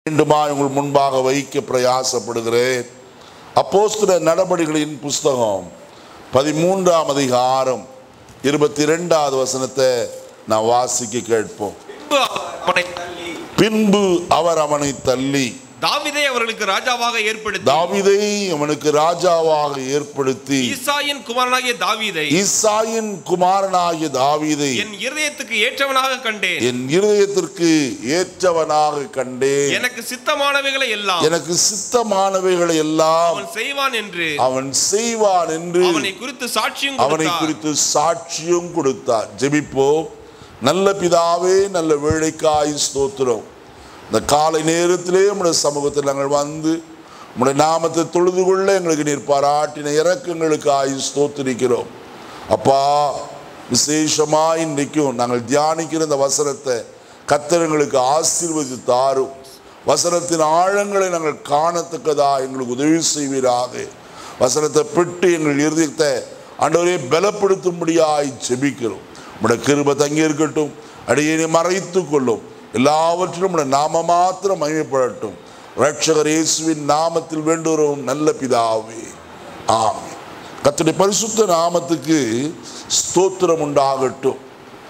மீண்டுமா உங்கள் முன்பாக வைக்க பிரயாசப்படுகிறேன் அப்போஸ்தல நடபடிகளின் புஸ்தகம் பதிமூன்றாம் அதிகாரம் இருபத்தி ரெண்டாவது வசனத்தை நான் வாசிக்க கேட்போம் பின்பு அவர் அவனை தள்ளி பின்பு அவர் அவனை தள்ளி தாவீதை அவர்களுக்கு ராஜாவாக ஏற்படுத்தி தாவீதை அவனுக்கு ராஜாவாக ஏற்படுத்தி ஈசாயின் குமாரனாகிய தாவீதை ஈசாயின் குமாரனாகிய தாவீதை என் இருதயத்துக்கு ஏற்றவனாக கண்டேன் என் இருதயத்திற்கு ஏற்றவனாக கண்டேன் எனக்கு சித்தமானவைகளை எல்லாம் எனக்கு சித்தமானவைகளை எல்லாம் அவன் செய்வான் என்று அவன் செய்வான் என்று அவனை குறித்து சாட்சியும் அவனை கொடுத்தார். குறித்து சாட்சியும் கொடுத்தார் ஜெபிப்போம் நல்ல பிதாவே நல்ல வேலைக்காய் ஸ்தோத்திரம் இந்த காலை நேரத்திலே உம்முடைய சமூகத்தில் நாங்கள் வந்து உம்முடைய நாமத்தை தொழுது கொள்ள எங்களுக்கு நீர் பாராட்டின இறக்கங்களுக்காய் ஸ்தோத்திரிக்கிறோம் அப்பா விசேஷமா இன்றைக்கும் நாங்கள் தியானிக்கிற இந்த வசனத்தை கத்தரங்களுக்கு ஆசீர்வதித்து தாரும் வசனத்தின் ஆழங்களை நாங்கள் காணத்தக்கதா எங்களுக்கு உதவி செய்வீராக வசனத்தை பெற்று எங்கள் இருதயத்தை ஆண்டவரே பலப்படுத்தும்படியாய் ஜெபிக்கிறோம் உம்முடைய கிருபை தங்கி இருக்கட்டும் அடியேனை மறைத்து கொள்ளும் எல்லாவற்றிலும் உம்முடைய நாம மாத்திரம் மகிமைப்படட்டும் ரட்சகர் இயேசுவின் நாமத்தில் வேண்டுகிறோம் நல்ல பிதாவே ஆமென் கர்த்தருடைய பரிசுத்த நாமத்துக்கு ஸ்தோத்திரம் உண்டாகட்டும்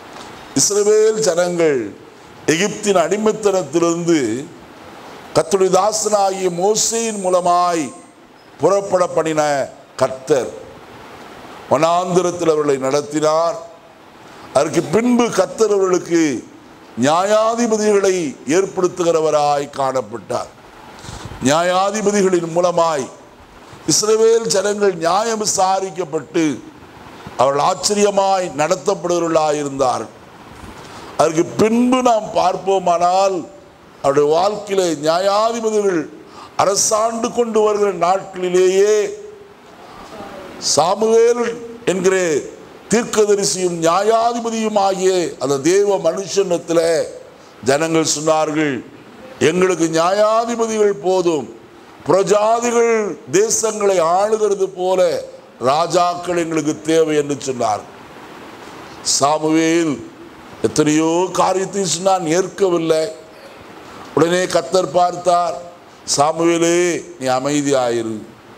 இஸ்ரவேல் ஜனங்கள் எகிப்தின் அடிமைத்தனத்திலிருந்து கர்த்தருடைய தாசனாகிய மோசையின் மூலமாய் புறப்பட பண்ணின கர்த்தர் வனாந்திரத்தில் அவர்களை நடத்தினார் அதற்கு பின்பு கர்த்தர் அவர்களுக்கு நியாயாதிபதிகளை ஏற்படுத்துகிறவராய் காணப்பட்டார் நியாயாதிபதிகளின் மூலமாய் இஸ்ரவேல் ஜனங்கள் நியாயம் விசாரிக்கப்பட்டு அவர்கள் ஆச்சரியமாய் நடத்தப்படுகிறவர்களாய் இருந்தார்கள் அதற்கு பின்பு நாம் பார்ப்போமானால் அவருடைய வாழ்க்கையில நியாயாதிபதிகள் அரசாண்டு கொண்டு வருகிற நாட்களிலேயே சாமுவேல் என்கிற தீர்க்கதரிசியும் நியாயாதிபதியும் ஆகிய அந்த தேவ மனுஷனத்தில் ஜனங்கள் சொன்னார்கள் எங்களுக்கு நியாயாதிபதிகள் போதும் பிரஜாதிகள் தேசங்களை ஆளுகிறது போல ராஜாக்கள் எங்களுக்கு தேவை என்று சொன்னார் சாமுவேல் எத்தனையோ காரியத்தை சொன்னான் ஏற்கவில்லை உடனே கத்தர் பார்த்தார் சாமுவேலே நீ அமைதியாயிரு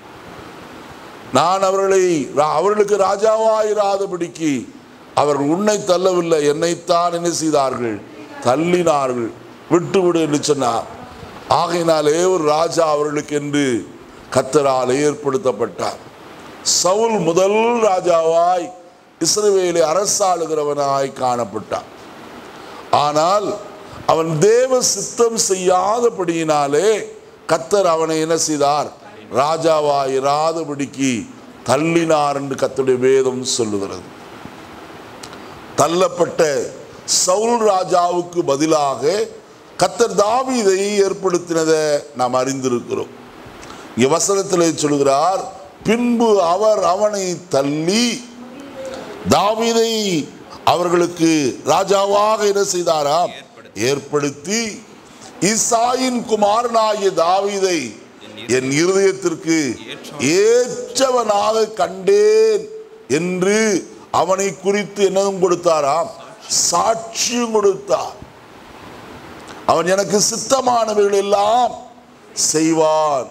நான் அவர்களை ரா- அவர்களுக்கு ராஜாவாயிராதபடிக்கு அவர்கள் உன்னை தள்ளவில்லை என்னைத்தான் என்ன செய்தார்கள் தள்ளினார்கள் விட்டு விடு என்று சொன்னார் ஆகையினாலே ஒரு ராஜா அவர்களுக்கு என்று கத்தரால் ஏற்படுத்தப்பட்டார் சவுல் முதல் ராஜாவாய் இஸ்ரவேலை அரசாளுகிறவனாய் காணப்பட்டான் ஆனால் அவன் தேவ சித்தம் செய்யாதபடியினாலே கத்தர் அவனை என்ன செய்தார் ராஜாவாய் இராதபடிக்கு தள்ளினார் என்று கத்தருடைய வேதம் சொல்லுகிறது தள்ளப்பட்ட சவுல் ராஜாவுக்கு பதிலாக கத்தர் தாவீதை ஏற்படுத்தினதை நாம் அறிந்திருக்கிறோம் இங்க வசனத்திலே சொல்கிறார் பின்பு அவர் அவனை தள்ளி தாவீதை அவர்களுக்கு ராஜாவாக என்ன செய்தாராம் ஏற்படுத்தி ஈசாயின் குமாரனாகிய தாவீதை என் இருதயத்திற்கு ஏற்றவனாக கண்டேன் என்று அவனை குறித்து என்னதும் கொடுத்தாராம் சாட்சியும் கொடுத்தார் அவன் எனக்கு சித்தமானவைகள் எல்லாம் செய்வான்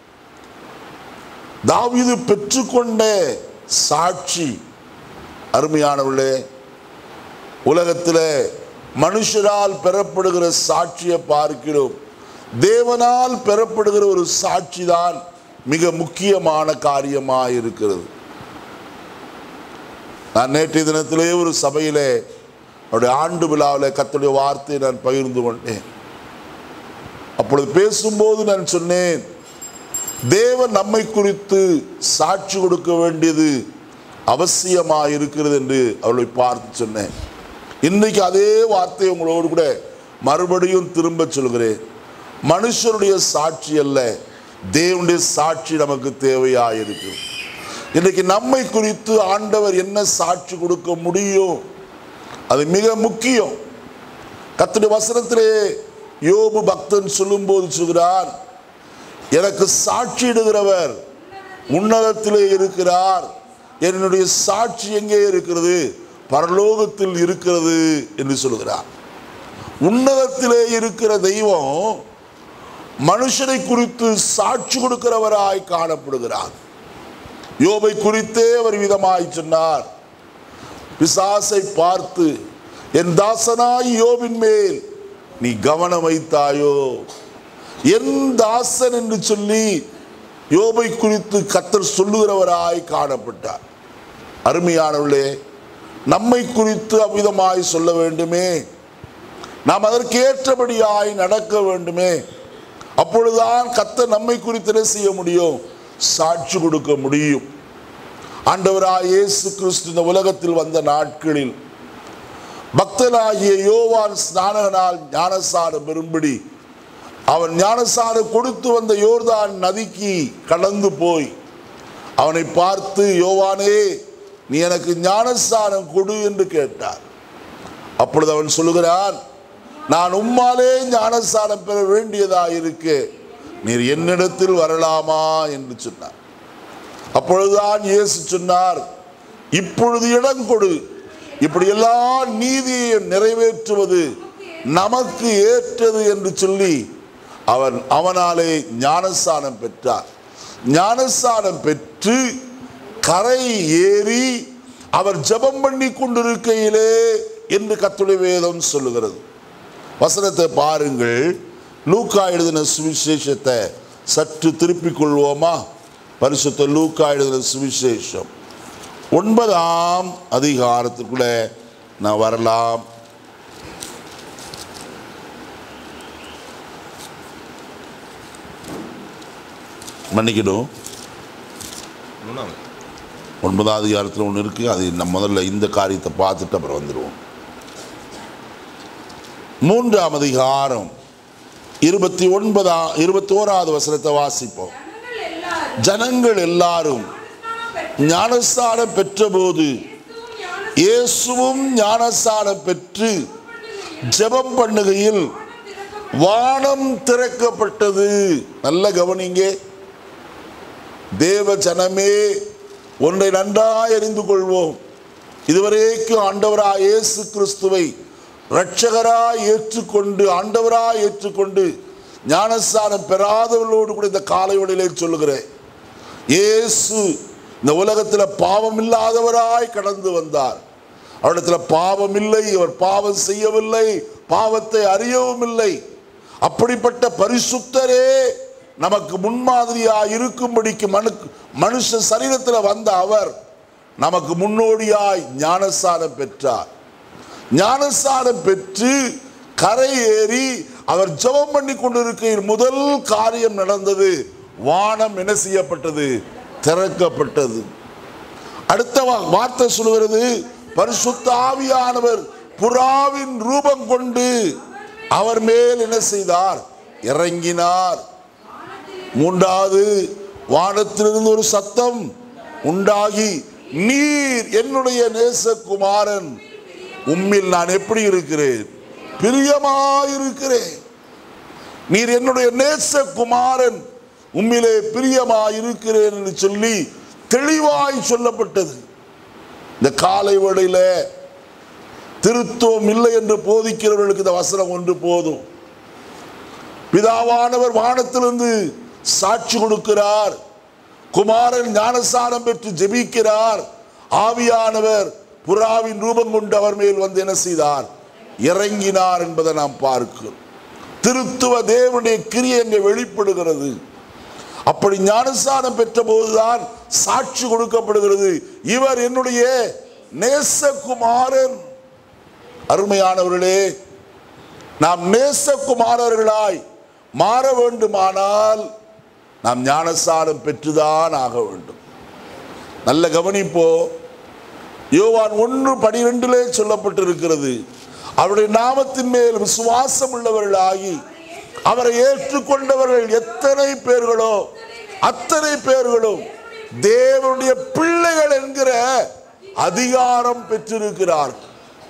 தாவீது பெற்றுக்கொண்ட சாட்சி அருமையானவர்களே உலகத்தில் மனுஷரால் பெறப்படுகிற சாட்சியை பார்க்கிறோம் தேவனால் பெறப்படுகிற ஒரு சாட்சி தான் மிக முக்கியமான காரியமாக இருக்கிறது நான் நேற்றைய தினத்திலே ஒரு சபையிலே அவருடைய ஆண்டு விழாவில் கர்த்தருடைய வார்த்தையை நான் பகிர்ந்து கொண்டேன் அப்பொழுது பேசும்போது நான் சொன்னேன் தேவன் நம்மை குறித்து சாட்சி கொடுக்க வேண்டியது அவசியமாக இருக்கிறது என்று அவளை பார்த்து சொன்னேன் இன்னைக்கு அதே வார்த்தையை உங்களோடு கூட மறுபடியும் திரும்ப சொல்கிறேன் மனுஷருடைய சாட்சி அல்ல தேவனுடைய சாட்சி நமக்கு தேவையாக இருக்கு இன்னைக்கு நம்மை குறித்து ஆண்டவர் என்ன சாட்சி கொடுக்க முடியும் அது மிக முக்கியம் கர்த்தருடைய வசனத்திலே யோபு பக்தன் சொல்லும்போது சொல்கிறார் எனக்கு சாட்சியிடுகிறவர் உன்னதத்திலே இருக்கிறார் என்னுடைய சாட்சி எங்கே இருக்கிறது பரலோகத்தில் இருக்கிறது என்று சொல்கிறார் உன்னதத்திலே இருக்கிற தெய்வம் மனுஷனை குறித்து சாட்சி கொடுக்கிறவராய் காணப்படுகிறார் யோபை குறித்தே அவர் விதமாய் சொன்னார் பிசாசை பார்த்து என் தாசனாய் யோபின் மேல் நீ கவனம் வைத்தாயோ என் தாசன் என்று சொல்லி யோபை குறித்து கத்தர் சொல்லுகிறவராய் காணப்பட்டார் அருமையானவர்களே நம்மை குறித்து அவ்விதமாய் சொல்ல வேண்டுமே நாம் அதற்கு ஏற்றபடியாய் நடக்க வேண்டுமே அப்பொழுதுதான் கத்தர் நம்மை குறித்து என்ன செய்ய முடியும் சாட்சி கொடுக்க முடியும் ஆண்டவராய் இயேசு கிறிஸ்து இந்த உலகத்தில் வந்த நாட்களில் பக்தனாகிய யோவான் ஸ்நானகனால் ஞானசாரம் பெறும்படி அவன் ஞானசாரம் கொடுத்து வந்த யோர்தான் நதிக்கு கடந்து போய் அவனை பார்த்து யோவானே நீ எனக்கு ஞானஸ்தானம் கொடு என்று கேட்டார் அப்பொழுது அவன் சொல்லுகிறான் நான் உம்மாலே ஞானஸ்தானம் பெற வேண்டியதா இருக்கு நீர் என்னிடத்தில் வரலாமா என்று சொன்னார் அப்பொழுதுதான் இயேசு சொன்னார் இப்பொழுது இடம் கொடு இப்படி எல்லா நீதியையும் நிறைவேற்றுவது நமக்கு ஏற்றது என்று சொல்லி அவன் அவனாலே ஞானஸ்தானம் பெற்றார் ஞானஸ்தானம் பெற்று கரை ஏறி அவர் ஜெபம் பண்ணி கொண்டிருக்கையிலே என்று கத்துடைய வேதம் சொல்லுகிறது வசனத்தை பாருங்கள் லூக்கா எழுதின சுவிசேஷத்தை சற்று திருப்பிக் கொள்வோமா பரிசுத்த லூக்கா எழுதின சுவிசேஷம் ஒன்பதாம் அதிகாரத்துக்குள்ள நான் வரலாம் மன்னிக்கணும் மூணாவது ஒன்பதாம் அதிகாரத்தில் ஒன்று இருக்கு அது நம்ம முதல்ல இந்த காரியத்தை பார்த்துட்டு அப்புறம் வந்துடுவோம் மூன்றாம் அதிகாரம் இருபத்தி ஒன்பதாம் இருபத்தி ஓராவது வசனத்தை வாசிப்போம் ஜனங்கள் ஜனங்கள் எல்லாரும் எல்லாரும் ஞானஸ்நானம் பெற்று ஞானஸ்தானம் பெற்றபோது இயேசுவும் ஞானஸ்தானம் பெற்று ஜெபம் பண்ணுகையில் வானம் திறக்கப்பட்டது நல்ல கவனிங்க தேவ ஜனமே ஒன்றை நன்றாய் அறிந்து கொள்வோம் இதுவரைக்கும் ஆண்டவராய் இயேசு கிறிஸ்துவை இரட்சகராய் ஏற்றுக்கொண்டு ஆண்டவராய் ஏற்றுக்கொண்டு ஞானஸ்தானம் பெறாதவர்களோடு கூட இந்த காலை வழியிலே சொல்லுகிறேன் இயேசு இந்த உலகத்தில் பாவம் இல்லாதவராய் கடந்து வந்தார் அவரிடத்தில் பாவம் இல்லை அவர் பாவம் செய்யவில்லை பாவத்தை அறியவும் இல்லை அப்படிப்பட்ட பரிசுத்தரே நமக்கு முன்மாதிரியாய் இருக்கும்படிக்கு மனு மனுஷ சரீரத்தில் வந்த அவர் நமக்கு முன்னோடியாய் ஞானஸ்தானம் பெற்றார் ஞானஸ்தானம் பெற்று கரை ஏறி அவர் ஜெபம் பண்ணி கொண்டிருக்கையில் முதல் காரியம் நடந்தது வானம் என்ன செய்யப்பட்டது திறக்கப்பட்டது அடுத்த வா- வார்த்தை சொல்லுகிறது பரிசுத்த ஆவியானவர் புறாவின் ரூபம் கொண்டு அவர் மேல் என்ன செய்தார் இறங்கினார் மூன்றாவது வானத்திலிருந்து ஒரு சத்தம் உண்டாகி நீர் என்னுடைய நேசகுமாரன் உம்மில் நான் எப்படி இருக்கிறேன் பிரியமாயிருக்கிறேன் நீர் என்னுடைய நேசகுமாரன் உம்மிலே பிரியமாயிருக்கிறேன் என்று சொல்லி தெளிவாய் சொல்லப்பட்டது இந்த காலை வேளையில திருத்துவம் இல்லை என்று போதிக்கிறவர்களுக்கு இந்த வசனம் ஒன்று போதும் பிதாவானவர் வானத்திலிருந்து சாட்சி கொடுக்கிறார் குமாரன் ஞானசானம் பெற்று ஜெபிக்கிறார் ஆவியானவர் புறாவின் ரூபம் கொண்டு அவர் மேல் வந்து என்ன செய்தார் இறங்கினார் என்பதை நாம் பார்க்கிறோம் திருத்துவ தேவனுடைய கிரியை அங்கே வெளிப்படுகிறது அப்படி ஞானஸ்தானம் பெற்ற போதுதான் சாட்சி கொடுக்கப்படுகிறது இவர் என்னுடைய நேசகுமாரன் அருமையானவர்களே நாம் நேசகுமாரர்களாய் மாற வேண்டுமானால் நாம் ஞானஸ்தானம் பெற்றுதான் ஆக வேண்டும் நல்ல கவனிப்போ யோவான் ஒன்று பனிரெண்டிலே சொல்லப்பட்டிருக்கிறது அவருடைய நாமத்தின் மேல் விசுவாசம் உள்ளவர்களாகி அவரை ஏற்றுக்கொண்டவர்கள் எத்தனை பேர்களோ அத்தனை பேர்களும் தேவனுடைய பிள்ளைகள் என்கிற அதிகாரம் பெற்றிருக்கிறார்கள்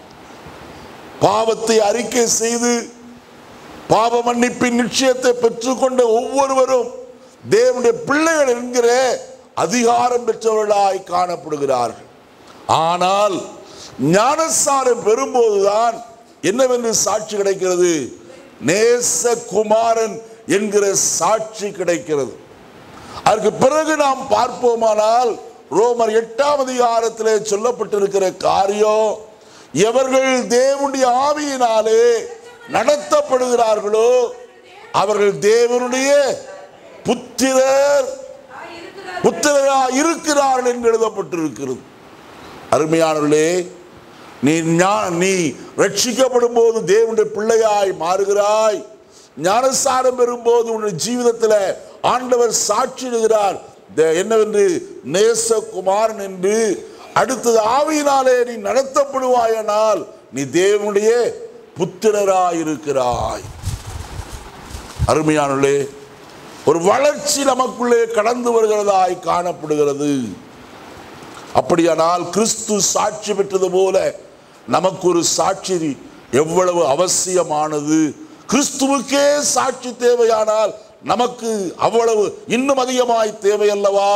பாவத்தை அறிக்கை செய்து பாவ மன்னிப்பின் நிச்சயத்தை பெற்றுக்கொண்ட ஒவ்வொருவரும் தேவனுடைய பிள்ளைகள் என்கிற அதிகாரம் பெற்றவர்களாய் காணப்படுகிறார்கள் ஆனால் ஞானஸ்தானம் பெறும்போதுதான் என்னவென்று சாட்சி கிடைக்கிறது நேசகுமாரன் என்கிற சாட்சி கிடைக்கிறது அதற்கு பிறகு நாம் பார்ப்போமானால் ரோமர் எட்டாம் அதிகாரத்திலே சொல்லப்பட்டிருக்கிற காரியம் எவர்கள் தேவனுடைய ஆவியினாலே நடத்தப்படுகிறார்களோ அவர்கள் தேவனுடைய புத்திரர் இருக்கிறார் புத்திரரா இருக்கிறார்கள் என்று எழுதப்பட்டிருக்கிறது அருமையானவர்களே நீ ஞா- நீ ரட்சிக்கப்படும் போது தேவனுடைய பிள்ளையாய் மாறுகிறாய் ஞானசாரம் பெறும்போது உன்னுடைய ஜீவிதத்தில் ஆண்டவர் சாட்சிடுகிறார் தே- என்னவென்று நேசகுமாரன் என்று அடுத்தது ஆவியினாலே நீ நடத்தப்படுவாயானால் நீ தேவனுடைய புத்திரராயிருக்கிறாய் அருமையானவர்களே ஒரு வளர்ச்சி நமக்குள்ளே கடந்து வருகிறதாய் காணப்படுகிறது அப்படியானால் கிறிஸ்து சாட்சி பெற்றது போல நமக்கு ஒரு சாட்சி எவ்வளவு அவசியமானது கிறிஸ்துவுக்கே சாட்சி தேவையானால் நமக்கு அவ்வளவு இன்னும் அதிகமாய் தேவையல்லவா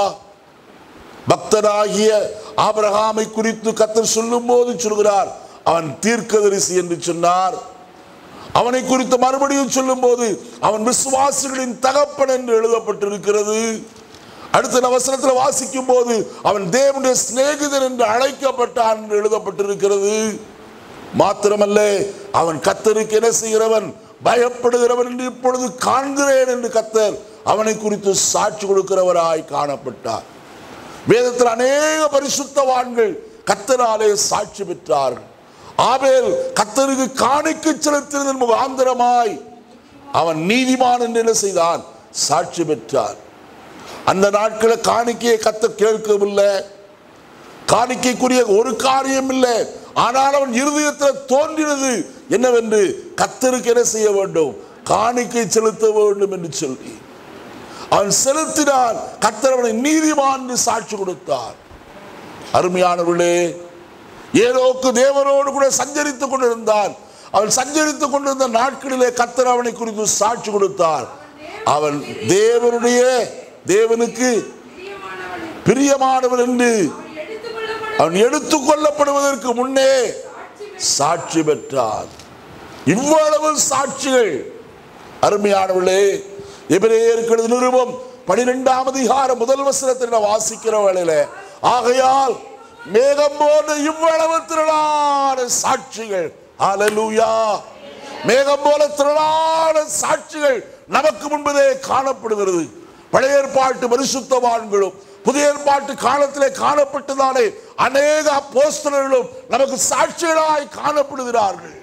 பக்தனாகிய ஆபிரகாமை குறித்து கத்தர் சொல்லும் போது சொல்கிறார் அவன் தீர்க்கதரிசி என்று சொன்னார் அவனை குறித்து மறுபடியும் சொல்லும்போது அவன் விசுவாசிகளின் தகப்பன் என்று எழுதப்பட்டிருக்கிறது அடுத்த வசனத்தில் வாசிக்கும் போது அவன் தேவனுடைய சிநேகிதன் என்று அழைக்கப்பட்டான் என்று எழுதப்பட்டிருக்கிறது மாத்திரமல்ல அவன் கத்தருக்கு என்ன செய்கிறவன் பயப்படுகிறவன் என்று இப்பொழுது காண்கிறேன் என்று கத்தர் அவனை குறித்து சாட்சி கொடுக்கிறவராய் காணப்பட்டார் வேதத்தில் அநேக பரிசுத்தவான்கள் கத்தராலே சாட்சி பெற்றார்கள் ஆபேல் கத்தருக்கு காணிக்கை செலுத்தினதன் முகாந்திரமாய் அவன் நீதிமான் என்று என்ன செய்தான் சாட்சி பெற்றார் அந்த நாட்களில் காணிக்கையை கத்த கேட்கவில்லை காணிக்கைக்குரிய ஒரு காரியம் இல்லை ஆனால் அவன் இருதயத்தில் தோன்றினது என்னவென்று கத்தருக்கு என்ன செய்ய வேண்டும் காணிக்கை செலுத்த வேண்டும் என்று சொல்லி அவன் செலுத்தினான் கத்தர் அவனை நீதிமான் என்று சாட்சி கொடுத்தார் அருமையானவர்களே ஏதோக்கு தேவனோடு கூட சஞ்சரித்துக் கொண்டிருந்தான் அவன் சஞ்சரித்துக் கொண்டிருந்த நாட்களிலே கத்தர் அவனை குறித்து சாட்சி கொடுத்தார் அவன் தேவனுடைய தேவனுக்கு பிரியமானவனே பிரியமானவன் என்று அவன் எடுத்துக்கொள்ளப்படும் அவன் எடுத்துக் கொள்ளப்படுவதற்கு முன்னே சாட்சி சாட்சி பெற்றான் இவ்வளவு சாட்சிகள் அருமையானவர்களே எபிரேயர்கள் நிருபம் பனிரெண்டாம் அதிகாரம் முதல் வசனத்தை நான் வாசிக்கிற வேளையில ஆகையால் மேகம் போன்ற இவ்வளவு திரளான சாட்சிகள் ஹalleluya மேகம் போல திரளான சாட்சிகள் நமக்கு முன்பதே காணப்படுகிறது பழைய ஏற்பாட்டு பரிசுத்தவான்களும் புதிய ஏற்பாட்டு காலத்திலே காணப்பட்டதாலே அநேக அப்போஸ்தலர்களும் நமக்கு சாட்சிகளாய் காணப்படுகிறார்கள்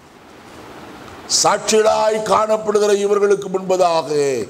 சாட்சிகளாய் காணப்படுகிற இவர்களுக்கு முன்பதாக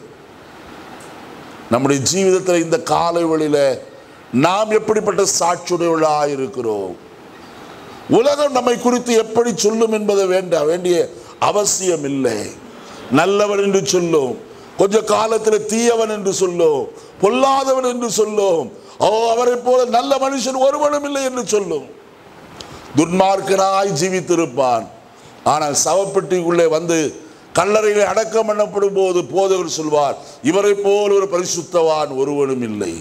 நம்முடைய ஜீவிதத்தில் இந்த காலை வழியில நாம் எப்படிப்பட்ட சாட்சியுடையவர்களாய் இருக்கிறோம் உலகம் நம்மை குறித்து எப்படி சொல்லும் என்பதை வேண்ட வேண்டிய அவசியம் இல்லை நல்லவன் என்று சொல்லும் கொஞ்ச காலத்தில் தீயவன் என்று சொல்லும் பொல்லாதவன் என்று சொல்லும் ஓ அவரை போல நல்ல மனுஷன் ஒருவனும் இல்லை என்று சொல்லும் துன்மார்க்கனாய் ஜீவித்திருப்பான் ஆனால் சவப்பெட்டிக்குள்ளே வந்து கல்லறையில் அடக்கம் பண்ணப்படும் போது போதவர் சொல்வார் இவரை போல் ஒரு பரிசுத்தவான் ஒருவனும் இல்லை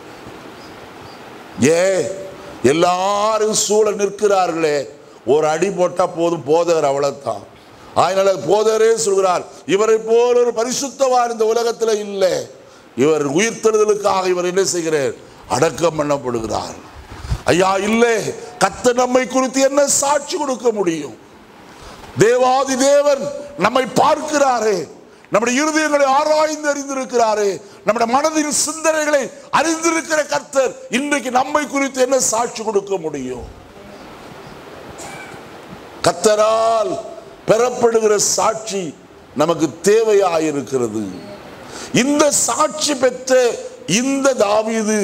ஏ எல்லாரும் சூழ நிற்கிறார்களே ஒரு அடி போட்டா போதும் போதகர் அவ்வளவுதான் அதனால போதகரே சொல்கிறார் இவரை போல் ஒரு பரிசுத்தவான் இந்த உலகத்தில் இல்லை இவர் உயிர்த்தெழுதலுக்காக இவர் என்ன செய்கிறார் அடக்கம் பண்ணப்படுகிறார் ஐயா இல்லை கத்த நம்மை குறித்து என்ன சாட்சி கொடுக்க முடியும் தேவாதி தேவன் நம்மை பார்க்கிறாரே நம்முடைய இருதயங்களை ஆராய்ந்து அறிந்திருக்கிறாரே நம்முடைய மனதின் சிந்தனைகளை அறிந்திருக்கிற கர்த்தர் இன்றைக்கு நம்மை குறித்து என்ன சாட்சி கொடுக்க முடியும் கத்தரால் பெறப்படுகிற சாட்சி நமக்கு தேவையாயிருக்கிறது இந்த சாட்சி பெற்ற இந்த தாவீது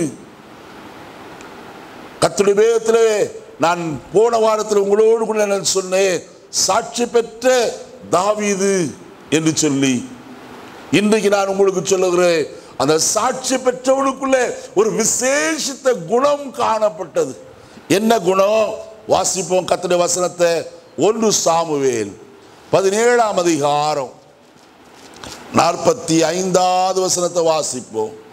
கத்துடைய வேதத்திலே நான் போன வாரத்தில் உங்களோடு கூட நான் சொன்னேன் சாட்சி பெற்ற தாவீது என்று சொல்லி இன்றைக்கு நான் உங்களுக்கு சொல்லுகிறேன் அந்த சாட்சி பெற்றவனுக்குள்ளே ஒரு விசேஷித்த குணம் காணப்பட்டது என்ன குணம் வாசிப்போம் கத்துடைய வசனத்தை ஒன்று சாமுவேல் பதினேழாம் அதிகாரம் நாற்பத்தி ஐந்தாவது வசனத்தை வாசிப்போம்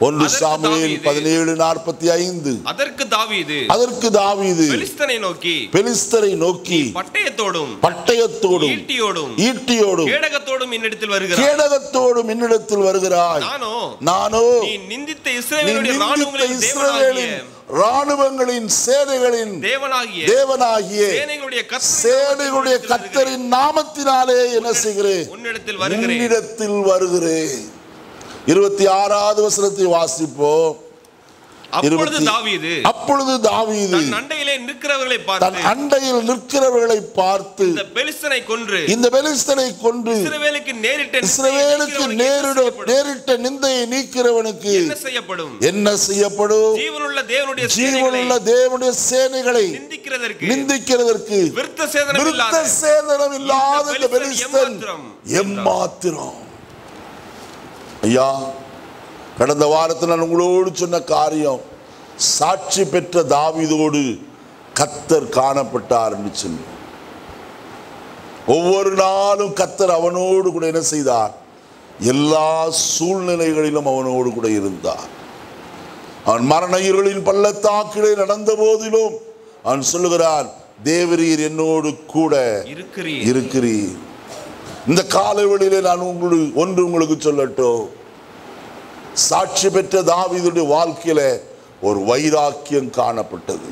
ஒன்று அதற்கு சாமுவேல் தாவீது, பதினேழு நாற்பத்தி ஐந்து அதற்கு தாவீது அதற்கு தாவீது பெலிஸ்தனை நோக்கி பெலிஸ்தரை நோக்கி பட்டயத்தோடும் பட்டயத்தோடும் ஈட்டியோடும் ஈட்டியோடும் கேடகத்தோடும் என்னிடத்தில் வருகிறார் கேடகத்தோடும் என்னிடத்தில் வருகிறாய் நானோ நானோ நீ நிந்தித்த நீ இஸ்ரவேலுடைய நிந்தித்த ராணுவங்களின் இஸ்ரவேலின் தேவனாகிய ராணுவங்களின் சேனைகளின் தேவனாகிய தேவனாகிய சேனைகளுடைய கர்த்தரின் சேனைகளுடைய நாமத்தில் கத்தரின் நாமத்தினாலே என்ன செய்கிறேன் உன்னிடத்தில் வருகிறேன் உன்னிடத்தில் வருகிறேன் இருபத்தி ஆறாவது வசனத்தை வாசிப்போம் அப்பொழுது இருபத்தி- தாவீது அப்பொழுது தாவீது தன் அண்டையிலே நிற்கிறவர்களை தன் பார்த்து அண்டையில் நிற்கிறவர்களை பார்த்து இந்த பெலிஸ்தனை கொன்று இந்த பெலிஸ்தனை கொன்று இஸ்ரவேலுக்கு நேரிட்ட இஸ்ரவேலுக்கு நேரிட நேரிட்ட நிந்தையை நீக்கிறவனுக்கு என்ன செய்யப்படும் என்ன செய்யப்படும் ஜீவனுள்ள தேவனுடைய சேனைகளை ஜீவனுள்ள தேவனுடைய சேனைகளை நிந்திக்கிறதற்கு நிந்திக்கிறதற்கு விருத்த சேதனம் விருத்த இல்லாத சேதனம் இல்லாத இந்த இந்த பெலிஸ்தன் பெலிஸ்தன் எம்மாத்திரம் எம்மாத்திரம் ஐயா கடந்த வாரத்தில் நான் உங்களோடு சொன்ன காரியம் சாட்சி பெற்ற தாவீதோடு கத்தர் காணப்பட்டார் என்று சொல்லி ஒவ்வொரு நாளும் கத்தர் அவனோடு கூட என்ன செய்தார் எல்லா சூழ்நிலைகளிலும் அவனோடு கூட இருந்தார் அவன் மரண இருளின் பள்ளத்தாக்கிலே நடந்த போதிலும் அவன் சொல்லுகிறான் தேவரீர் என்னோடு கூட இருக்கிறீர் இருக்கிறீர் இந்த காலவெளியிலே நான் உங்களுக்கு ஒன்று உங்களுக்கு சொல்லட்டும் சாட்சி பெற்ற தாவீதுடைய வாழ்க்கையில ஒரு வைராக்கியம் காணப்பட்டது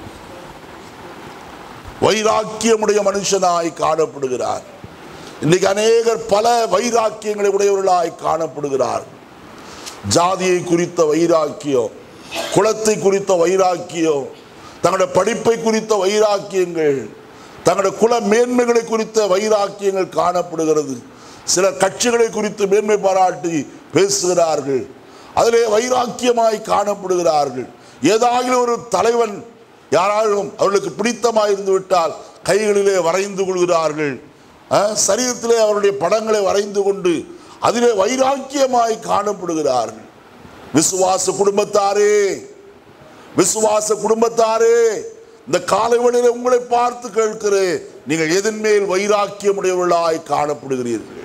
வைராக்கியமுடைய மனுஷனாய் காணப்படுகிறார் இன்னைக்கு அநேகர் பல வைராக்கியங்களை உடையவர்களாய் காணப்படுகிறார் ஜாதியை குறித்த வைராக்கியம் குலத்தை குறித்த வைராக்கியம் தங்களுடைய படிப்பை குறித்த வைராக்கியங்கள் தங்களுடைய குல மேன்மைகளை குறித்த வைராக்கியங்கள் காணப்படுகிறது சில கட்சிகளை குறித்து மேன்மை பாராட்டி பேசுகிறார்கள் அதிலே வைராக்கியமாய் காணப்படுகிறார்கள் ஏதாகிலும் ஒரு தலைவன் யாராலும் அவர்களுக்கு பிடித்தமாய் இருந்து விட்டால் கைகளிலே வரைந்து கொள்கிறார்கள் அஹ், சரீரத்திலே அவருடைய படங்களை வரைந்து கொண்டு அதிலே வைராக்கியமாய் காணப்படுகிறார்கள் விசுவாச குடும்பத்தாரே விசுவாச குடும்பத்தாரே இந்த காலைவெளியில உங்களை பார்த்து கேட்கிறேன் நீங்கள் எதன் மேல் வைராக்கியமுடையவர்களாய் காணப்படுகிறீர்கள்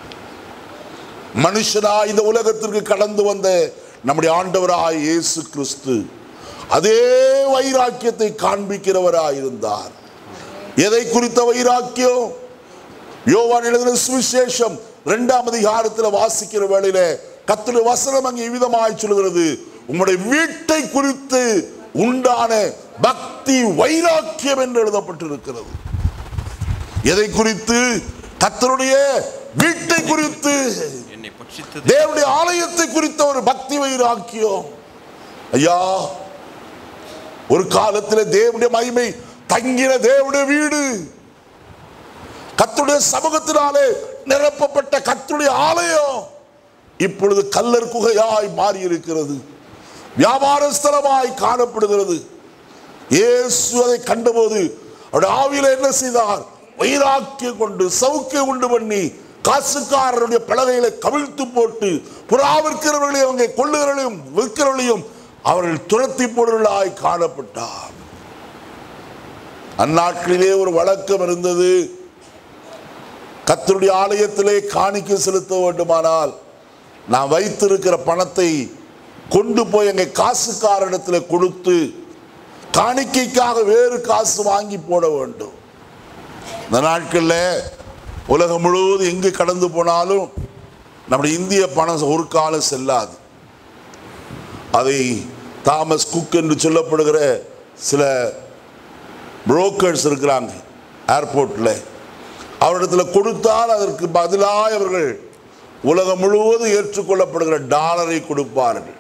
மனுஷனாய் இந்த உலகத்திற்கு கடந்து வந்த நம்முடைய ஆண்டவராய் இயேசு கிறிஸ்து அதே வைராக்கியத்தை காண்பிக்கிறவராய் இருந்தார் எதை குறித்த வைராக்கியம் யோவான் எழுதின சுவிசேஷம் இரண்டாம் அதிகாரத்தில் வாசிக்கிற வேளையில கர்த்தருடைய வசனம் அங்கே விதமாய் சொல்கிறது உம்முடைய வீட்டை குறித்து உண்டான பக்தி வைராக்கியம் என்று எழுதப்பட்டிருக்கிறது எதை குறித்து கர்த்தருடைய வீட்டை குறித்து என்னை பட்சித்தது தேவனுடைய ஆலயத்தை குறித்த ஒரு பக்தி வைராக்கியம் ஐயா ஒரு காலத்தில் தேவனுடைய மகிமை தங்கின தேவனுடைய வீடு கர்த்தருடைய சமூகத்தினாலே நிரப்பப்பட்ட கர்த்தருடைய ஆலயம் இப்பொழுது கல்லர் குகையாய் மாறி இருக்கிறது வியாபார ஸ்தலமாய் காணப்படுகிறது இயேசு அதை கண்டபோது அவருடைய ஆவியில என்ன செய்தார் வைராக்கியம் கொண்டு சவுக்கியம் உண்டு பண்ணி காசுக்காரருடைய பலகைகளை கவிழ்த்து போட்டு புறா விற்கிறவர்களையும் அவங்க கொள்ளுகிறவர்களையும் விற்கிறவர்களையும் அவர்கள் துரத்தி போடுவர்களாய் காணப்பட்டார் அந்நாட்களிலே ஒரு வழக்கம் இருந்தது கர்த்தருடைய ஆலயத்திலே காணிக்கை செலுத்த வேண்டுமானால் நான் வைத்திருக்கிற பணத்தை கொண்டு போய் எங்க காசுக்காரனிடத்தில் கொடுத்து காணிக்கைக்காக வேறு காசு வாங்கி போட வேண்டும் இந்த நாட்களில் உலகம் முழுவதும் எங்கு கடந்து போனாலும் நம்முடைய இந்திய பணம் ஒரு காலம் செல்லாது அதை தாமஸ் குக் என்று சொல்லப்படுகிற சில புரோக்கர்ஸ் இருக்கிறாங்க ஏர்போர்ட்டில் அவரிடத்தில் கொடுத்தால் அதற்கு பதிலாக அவர்கள் உலகம் முழுவதும் ஏற்றுக்கொள்ளப்படுகிற டாலரை கொடுப்பார்கள்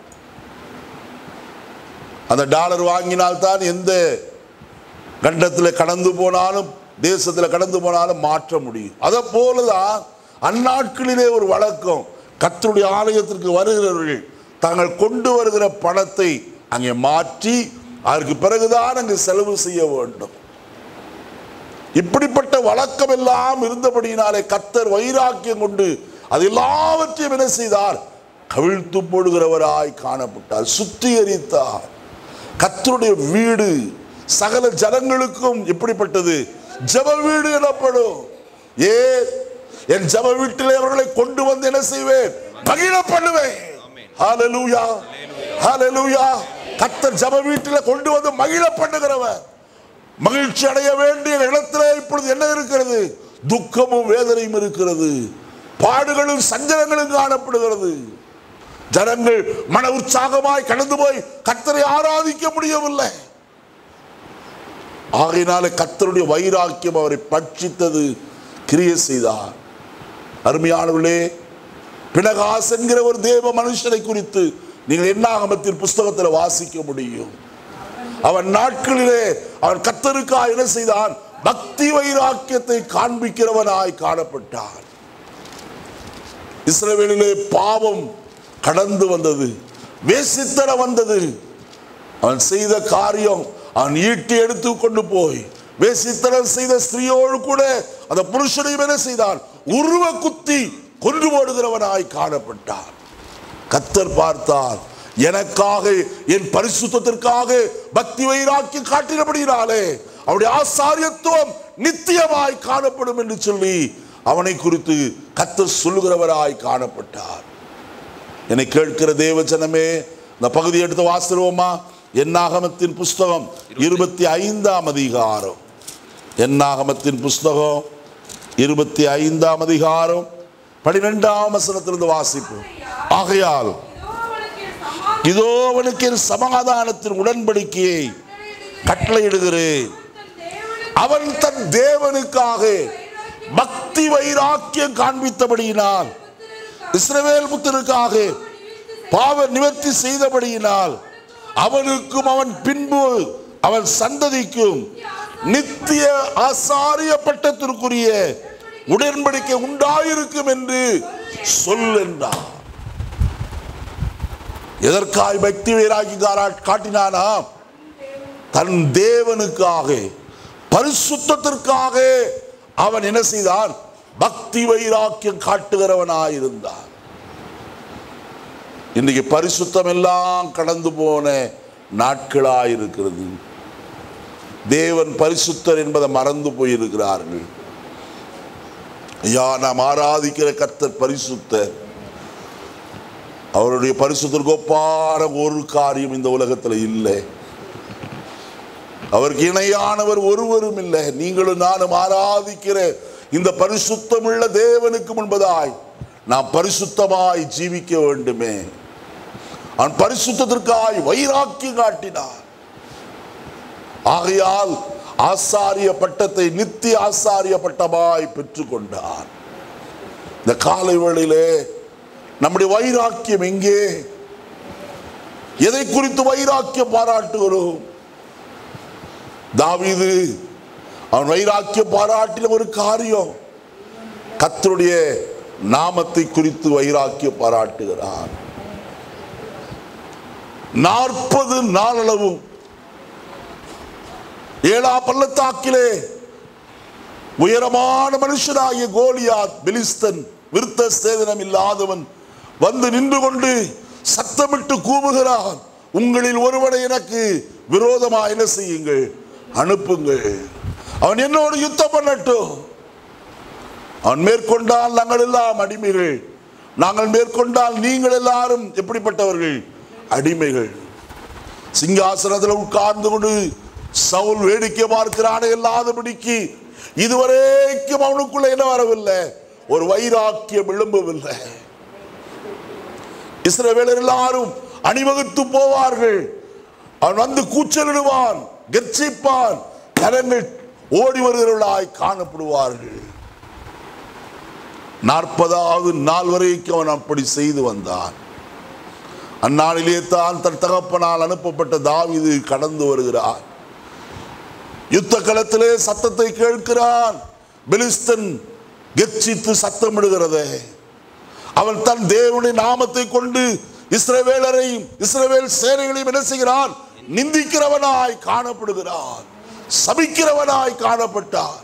அந்த டாலர் வாங்கினால்தான் எந்த கண்டத்தில் கடந்து போனாலும் தேசத்தில் கடந்து போனாலும் மாற்ற முடியும் அதை போலதான் அந்நாட்களிலே ஒரு வழக்கம் கர்த்தருடைய ஆலயத்திற்கு வருகிறவர்கள் தாங்கள் கொண்டு வருகிற பணத்தை அங்கே மாற்றி அதற்கு பிறகுதான் அங்கு செலவு செய்ய வேண்டும் இப்படிப்பட்ட வழக்கம் எல்லாம் இருந்தபடியினாலே கத்தர் வைராக்கியம் கொண்டு அது எல்லாவற்றையும் என்ன செய்தார் கவிழ்த்து போடுகிறவராய் காணப்பட்டார் சுத்திகரித்தார் கத்தருடைய வீடு சகல ஜனங்களுக்கும் எப்படிப்பட்டது ஜெப வீடு எனப்படும் ஏ என் ஜெப வீட்டிலே அவர்களை கொண்டு வந்து என்ன செய்வேன் மகிழ பண்ணுவேன் ஆமென். ஹalleluya Hallelujah. ஹalleluya கத்தர் ஜப வீட்டில் கொண்டு வந்து மகிழ பண்ணுகிறவர் மகிழ்ச்சி அடைய வேண்டிய இடத்துல இப்பொழுது என்ன இருக்கிறது துக்கமும் வேதனையும் இருக்கிறது பாடுகளும் சஞ்சலங்களும் காணப்படுகிறது ஜனங்கள் மன உற்சாகமாய் கடந்து போய் கத்தரை ஆராதிக்க முடியவில்லை ஆகையினால கத்தருடைய வைராக்கியம் அவரை பட்சித்தது கிரிய செய்தார் அருமையானவர்களே பினகாஸ் என்கிற ஒரு தேவ மனுஷனை குறித்து நீங்கள் என்னாகமத்தின் புஸ்தகத்தில் வாசிக்க முடியும் அவன் நாட்களிலே அவன் கத்தருக்காக என்ன செய்தான் பக்தி வைராக்கியத்தை காண்பிக்கிறவனாய் காணப்பட்டான் இஸ்ரவேலிலே பாவம் கடந்து வந்தது வேசித்தன வந்தது அவன் செய்த காரியம் அவன் ஈட்டி எடுத்து கொண்டு போய் வேசித்தனம் செய்த ஸ்திரீயோடு கூட அந்த புருஷனையும் என்ன செய்தான் உருவ குத்தி கொன்று போடுகிறவனாய் காணப்பட்டான் கத்தர் பார்த்தார் எனக்காக என் பரிசுத்தத்திற்காக பக்தி வைராக்கி காட்டினபடினாலே அவருடைய ஆசாரியத்துவம் நித்தியமாய் காணப்படும் என்று சொல்லி அவனை குறித்து கத்தர் சொல்லுகிறவராய் காணப்பட்டார் என்னை கேட்கிற தேவ ஜனமே இந்த பகுதியை எடுத்து வாசிடுவோமா என்னாகமத்தின் புஸ்தகம் இருபத்தி ஐந்தாம் அதிகாரம் என்னாகமத்தின் புஸ்தகம் இருபத்தி ஐந்தாம் அதிகாரம் பனிரெண்டாம் வசனத்திலிருந்து வாசிப்போம் ஆகையால் இதோ அவனுக்கு இதோ அவனுக்கு என் சமாதானம் என் சமாதானத்தின் உடன்படிக்கையை கட்டளையிடுகிறேன் தன் தேவனுக்கு அவன் தன் தேவனுக்காக பக்தி வைராக்கியம் காண்பித்தபடியினால் இஸ்ரவேல் புத்தருக்காக பாவ நிவர்த்தி செய்தபடியினால் அவனுக்கும் அவன் பின்பு அவன் சந்ததிக்கும் நித்திய ஆசாரிய பட்டத்திற்குரிய உடன்படிக்கை உண்டாயிருக்கும் என்று சொல் என்றார் எதற்காய் பக்தி வைராக்கி காட்டினானா தன் தேவனுக்காக பரிசுத்தத்திற்காக அவன் என்ன செய்தான் பக்தி வைராக்கியம் காட்டுகிறவனாயிருந்தான் இன்னைக்கு பரிசுத்தம் எல்லாம் கடந்து போன நாட்களாயிருக்கிறது தேவன் பரிசுத்தர் என்பதை மறந்து போயிருக்கிறார்கள் ஐயா நாம் ஆராதிக்கிற கர்த்தர் பரிசுத்தர் அவருடைய பரிசுத்திற்கு ஒப்பான ஒரு காரியம் இந்த உலகத்தில் இல்லை அவருக்கு இணையானவர் ஒருவரும் இல்லை நீங்களும் நானும் ஆராதிக்கிற இந்த பரிசுத்தமுள்ள தேவனுக்கு முன்பதாய் நாம் பரிசுத்தமாய் ஜீவிக்க வேண்டுமே அவன் பரிசுத்தத்திற்காய் வைராக்கியம் காட்டினார் ஆகையால் ஆசாரிய பட்டத்தை நித்திய ஆசாரிய பட்டமாய் பெற்றுக்கொண்டார் இந்த காலை வேளையிலே நம்முடைய வைராக்கியம் எங்கே எதை குறித்து வைராக்கியம் பாராட்டுகிறோம் தாவீது அவன் வைராக்கிய பாராட்டின ஒரு காரியம் கத்தருடைய நாமத்தை குறித்து வைராக்கிய பாராட்டுகிறான் நாற்பது நாளளவும் ஏழா பள்ளத்தாக்கிலே உயரமான மனுஷனாகிய கோலியாத் பெலிஸ்தன் விருத்த சேதனம் இல்லாதவன் வந்து நின்று கொண்டு சத்தமிட்டு கூவுகிறான் உங்களில் ஒருவனை எனக்கு விரோதமா என்ன செய்யுங்கள் அனுப்புங்கள் அவன் என்னோடு யுத்தம் பண்ணட்டும் அவன் மேற்கொண்டால் நாங்கள் எல்லாம் அடிமைகள் நாங்கள் மேற்கொண்டால் நீங்கள் எல்லாரும் எப்படிப்பட்டவர்கள் அடிமைகள் சிங்காசனத்தில் உட்கார்ந்து கொண்டு சவுல் வேடிக்கை பார்க்கிறானே இல்லாதபடிக்கு இதுவரைக்கும் அவனுக்குள்ள என்ன வரவில்லை ஒரு வைராக்கியம் எழும்பவில்லை இஸ்ரவேலர் எல்லாரும் அணிவகுத்து போவார்கள் அவன் வந்து கூச்சலிடுவான் கர்ச்சிப்பான் ஜனங்கள் ஓடி வருகிறவர்களாய் காணப்படுவார்கள் நாற்பதாவது நாள் வரைக்கும் அவன் அப்படி செய்து வந்தான் அந்நாளிலே தான் தன் தகப்பனால் அனுப்பப்பட்ட தாவீது கடந்து வருகிறார் யுத்த களத்திலே சத்தத்தை கேட்கிறான் பெலிஸ்தன் கெர்ச்சித்து சத்தமிடுகிறதே அவன் தன் தேவனுடைய நாமத்தை கொண்டு இஸ்ரவேலரையும் இஸ்ரவேல் சேனைகளையும் என்ன செய்கிறான் நிந்திக்கிறவனாய் காணப்படுகிறான் சபிக்கிறவனாய் காணப்பட்டான்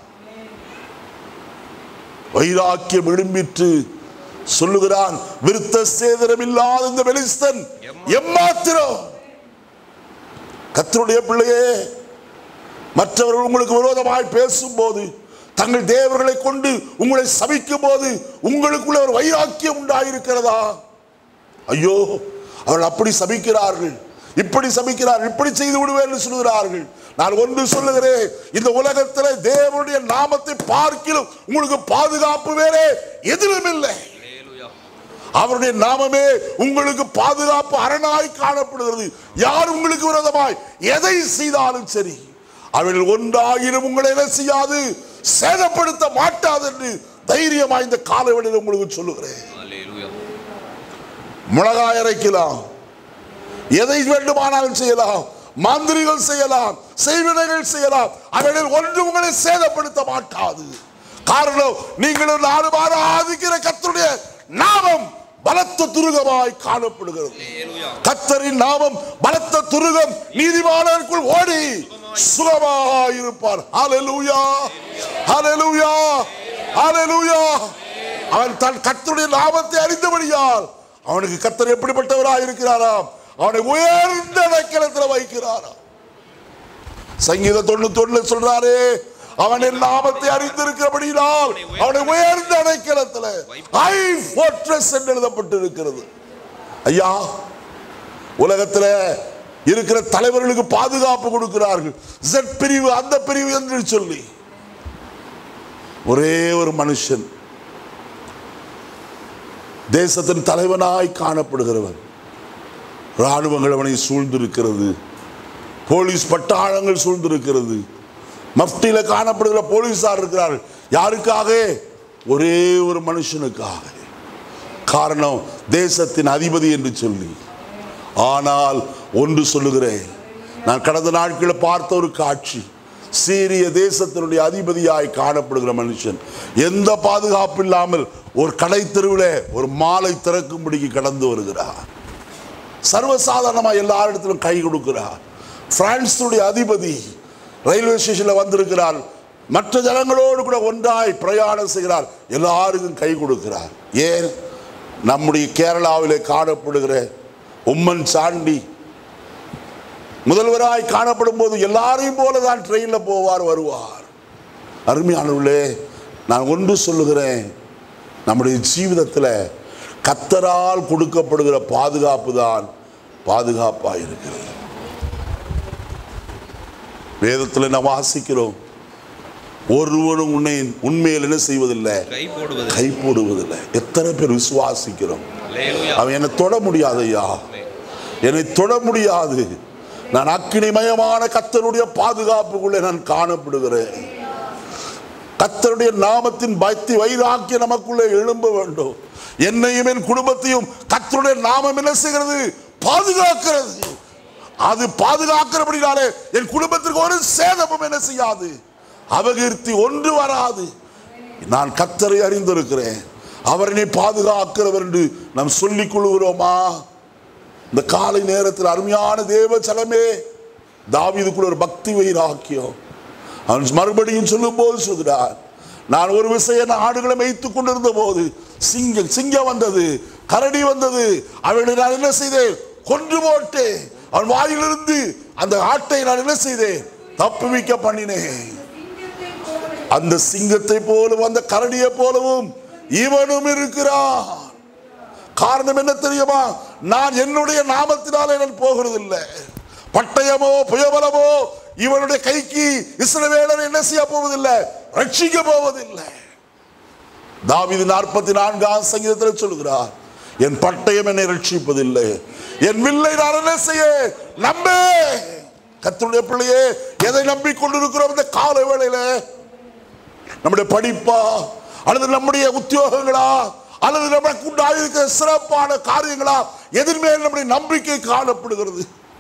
வைராக்கியம் எழும்பிற்று சொல்லுகிறான் விருத்த சேதனம் இல்லாத இந்த பெலிஸ்தன் எம்மாத்திரம் கத்தருடைய பிள்ளையே மற்றவர்கள் உங்களுக்கு விரோதமாய் பேசும்போது தங்கள் தேவர்களை கொண்டு உங்களை சபிக்கும் போது உங்களுக்குள்ள ஒரு வைராக்கியம் உண்டாயிருக்கிறதா ஐயோ அவர்கள் அப்படி சபிக்கிறார்கள் இப்படி சபிக்கிறார்கள் இப்படி செய்து விடுவேன் என்று சொல்கிறார்கள் நான் ஒன்று சொல்லுகிறேன் இந்த உலகத்தில் தேவனுடைய நாமத்தை பார்க்கிலும் உங்களுக்கு பாதுகாப்பு வேறே எதிலும் இல்லை அல்லேலூயா அவருடைய நாமமே உங்களுக்கு பாதுகாப்பு அரணாய் காணப்படுகிறது யார் உங்களுக்கு விரோதமாய் எதை செய்தாலும் சரி அவர்கள் ஒன்றாகிலும் உங்களை என்ன செய்யாது சேதப்படுத்த மாட்டாது என்று தைரியமாய் இந்த காலவெளியில் உங்களுக்கு சொல்லுகிறேன் அல்லேலூயா மிளகாய் அரைக்கலாம் எதை வேண்டுமானாலும் செய்யலாம் மாந்திரிகள் செய்யலாம் செய்வினைகள் செய்யலாம் அவைகளில் ஒன்று உங்களை சேதப்படுத்த மாட்டாது காரணம் நீங்களும் நானும் ஆராதிக்கிற கர்த்தருடைய நாமம் பலத்த துருகமாய் காணப்படுகிறது அல்லேலூயா கத்தரின் நாமம் பலத்த துருகம் நீதிமானருக்குள் ஓடி சுகமாய் இருப்பார் ஹalleluya ஹalleluya ஹalleluya அவன் தன் கர்த்தருடைய நாமத்தை அறிந்தபடியால் அவனுக்கு கத்தர் எப்படிப்பட்டவராய் இருக்கிறாராம் அவனை உயர்ந்த அடைக்கலத்தில் வைக்கிறாராம் சங்கீத தொண்ணூத்தி ஒண்ணுல சொல்றாரே அவன் என் நாமத்தை அறிந்திருக்கிறபடியால் அவனை உயர்ந்த அடைக்கலத்தில் ஐ fortress என்று எழுதப்பட்டு இருக்கிறது ஐயா உலகத்துல இருக்கிற தலைவர்களுக்கு பாதுகாப்பு கொடுக்கிறார்கள் Z பிரிவு அந்த பிரிவு என்று சொல்லி ஒரே ஒரு மனுஷன் தேசத்தின் தலைவனாய் காணப்படுகிறவன் ராணுவங்கள் அவனை சூழ்ந்திருக்கிறது போலீஸ் பட்டாளங்கள் சூழ்ந்திருக்கிறது மஃப்டியில காணப்படுகிற போலீசார் இருக்கிறார்கள் யாருக்காக ஒரே ஒரு மனுஷனுக்காக காரணம் தேசத்தின் அதிபதி என்று சொல்லி ஆனால் ஒன்று சொல்லுகிறேன் நான் கடந்த நாட்களில் பார்த்த ஒரு காட்சி சீரிய தேசத்தினுடைய அதிபதியாய் காணப்படுகிற மனுஷன் எந்த பாதுகாப்பு இல்லாமல் ஒரு கடை தெருவில் ஒரு மாலை திறக்கும்படிக்கு கடந்து வருகிறார் சர்வசாதாரணமாக எல்லா இடத்திலும் கை கொடுக்கிறார் பிரான்ஸுடைய அதிபதி ரயில்வே ஸ்டேஷனில் வந்திருக்கிறார் மற்ற ஜனங்களோடு கூட ஒன்றாய் பிரயாணம் செய்கிறார் எல்லாருக்கும் கை கொடுக்கிறார் ஏன் நம்முடைய கேரளாவிலே காணப்படுகிற உம்மன் சாண்டி முதல்வராய் காணப்படும் போது எல்லாரையும் போல தான் ட்ரெயினில் போவார் வருவார் அருமையானவர்களே நான் ஒன்று சொல்லுகிறேன் நம்முடைய ஜீவிதத்தில் கத்தரால் கொடுக்கப்படுகிற பாதுகாப்பு தான் பாதுகாப்பாக இருக்கிறது வேதத்தில் நான் வாசிக்கிறோம் ஒருவரும் உன்னை உண்மையில் என்ன செய்வதில்லை கை போடுவது கை போடுவதில்லை எத்தனை பேர் விசுவாசிக்கிறோம் அல்லேலூயா அவன் என்னை தொட முடியாது ஐயா என்னை தொட முடியாது நான் அக்கினிமயமான கத்தருடைய பாதுகாப்புக்குள்ளே நான் காணப்படுகிறேன் கத்தருடைய நாமத்தின் பயத்தி வைராக்கிய நமக்குள்ளே எழும்ப வேண்டும் என்னையும் என் குடும்பத்தையும் கத்தருடைய நாமம் என்ன செய்கிறது பாதுகாக்கிறது அது பாதுகாக்கிறபடினாலே என் குடும்பத்திற்கு ஒரு சேதமும் என்ன செய்யாது அபகீர்த்தி ஒன்று வராது நான் கத்தரை அறிந்திருக்கிறேன் அவர் என்னை பாதுகாக்கிறவர் என்று நாம் சொல்லிக் கொள்கிறோமா இந்த காலை நேரத்தில் அருமையான தேவ சலமே தாவீதுக்குள்ள ஒரு பக்தி வைராக்கியம் அவன் மறுபடியும் சொல்லும் போது சொல்கிறார் நான் ஒரு விஷயம் ஆடுகளை மேய்த்துக் கொண்டிருந்த போது சிங்கம் சிங்கம் வந்தது கரடி வந்தது அவர்களை நான் என்ன செய்தேன் கொன்று போட்டேன் அவன் வாயிலிருந்து அந்த ஆட்டை நான் என்ன செய்தேன் தப்புவிக்க பண்ணினேன் சிங்கத்தை போல அந்த சிங்கத்தை போலவும் அந்த கரடியை போலவும் இவனும் இருக்கிறான் காரணம் என்ன தெரியுமா நான் என்னுடைய நாமத்தினாலே நான் போகிறது இல்லை பட்டயமோ புயபலமோ இவனுடைய கைக்கு இஸ்ரவேலர் என்ன செய்ய போவதில்லை ரட்சிக்க போவதில்லை தாவீது நாற்பத்தி நான்காம் சங்கீதத்தில் சொல்கிறார் என் பட்டயம் என்னை ரட்சிப்பதில்லை என் வில்லை நான் என்ன செய்ய நம்பே கர்த்தருடைய பிள்ளையே எதை நம்பிக்கொண்டிருக்கிறோம் இந்த கால வேளையில நம்முடைய படிப்பா அல்லது நம்முடைய உத்தியோகங்களா அல்லது நமக்கு உண்டாயிருக்கிற சிறப்பான காரியங்களா எதிர்மேல் நம்முடைய நம்பிக்கை காணப்படுகிறது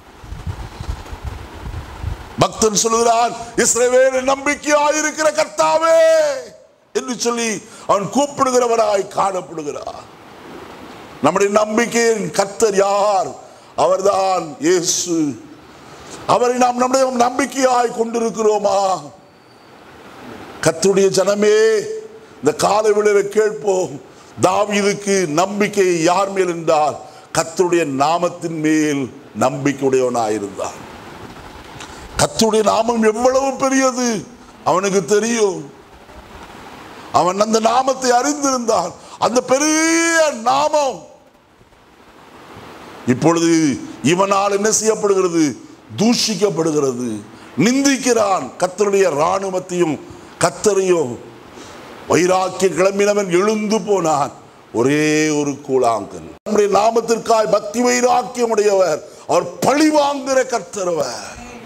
பக்தன் சொல்லுகிறான் இஸ்ரவேலின் நம்பிக்கையாயிருக்கிற கர்த்தாவே என்று சொல்லி அவன் கூப்பிடுகிறவராய் காணப்படுகிறார் நம்முடைய நம்பிக்கையின் கர்த்தர் யார் அவர்தான் இயேசு அவரை நாம் நம்முடைய நம்பிக்கையாய் கொண்டிருக்கிறோமா கர்த்தருடைய ஜனமே இந்த காலை விளைவை கேட்போம் தாவீதுக்கு நம்பிக்கை யார் மேல் என்றால் கர்த்தருடைய நாமத்தின் மேல் நம்பிக்கையுடையவனாயிருந்தார் கர்த்தருடைய நாமம் எவ்வளவு பெரியது அவனுக்கு தெரியும் அவன் அந்த நாமத்தை அறிந்திருந்தான் அந்த பெரிய நாமம் இப்பொழுது இவனால் என்ன செய்யப்படுகிறது தூஷிக்கப்படுகிறது நிந்திக்கிறான் கத்தருடைய இராணுவத்தையும் கத்தரையும் வைராக்கிய கிளம்பினவன் எழுந்து போனான் ஒரே ஒரு கூழாங்கல் நம்முடைய நாமத்திற்காய் பக்தி வைராக்கியம் உடையவர் அவர் பழி வாங்குகிற கர்த்தரவர்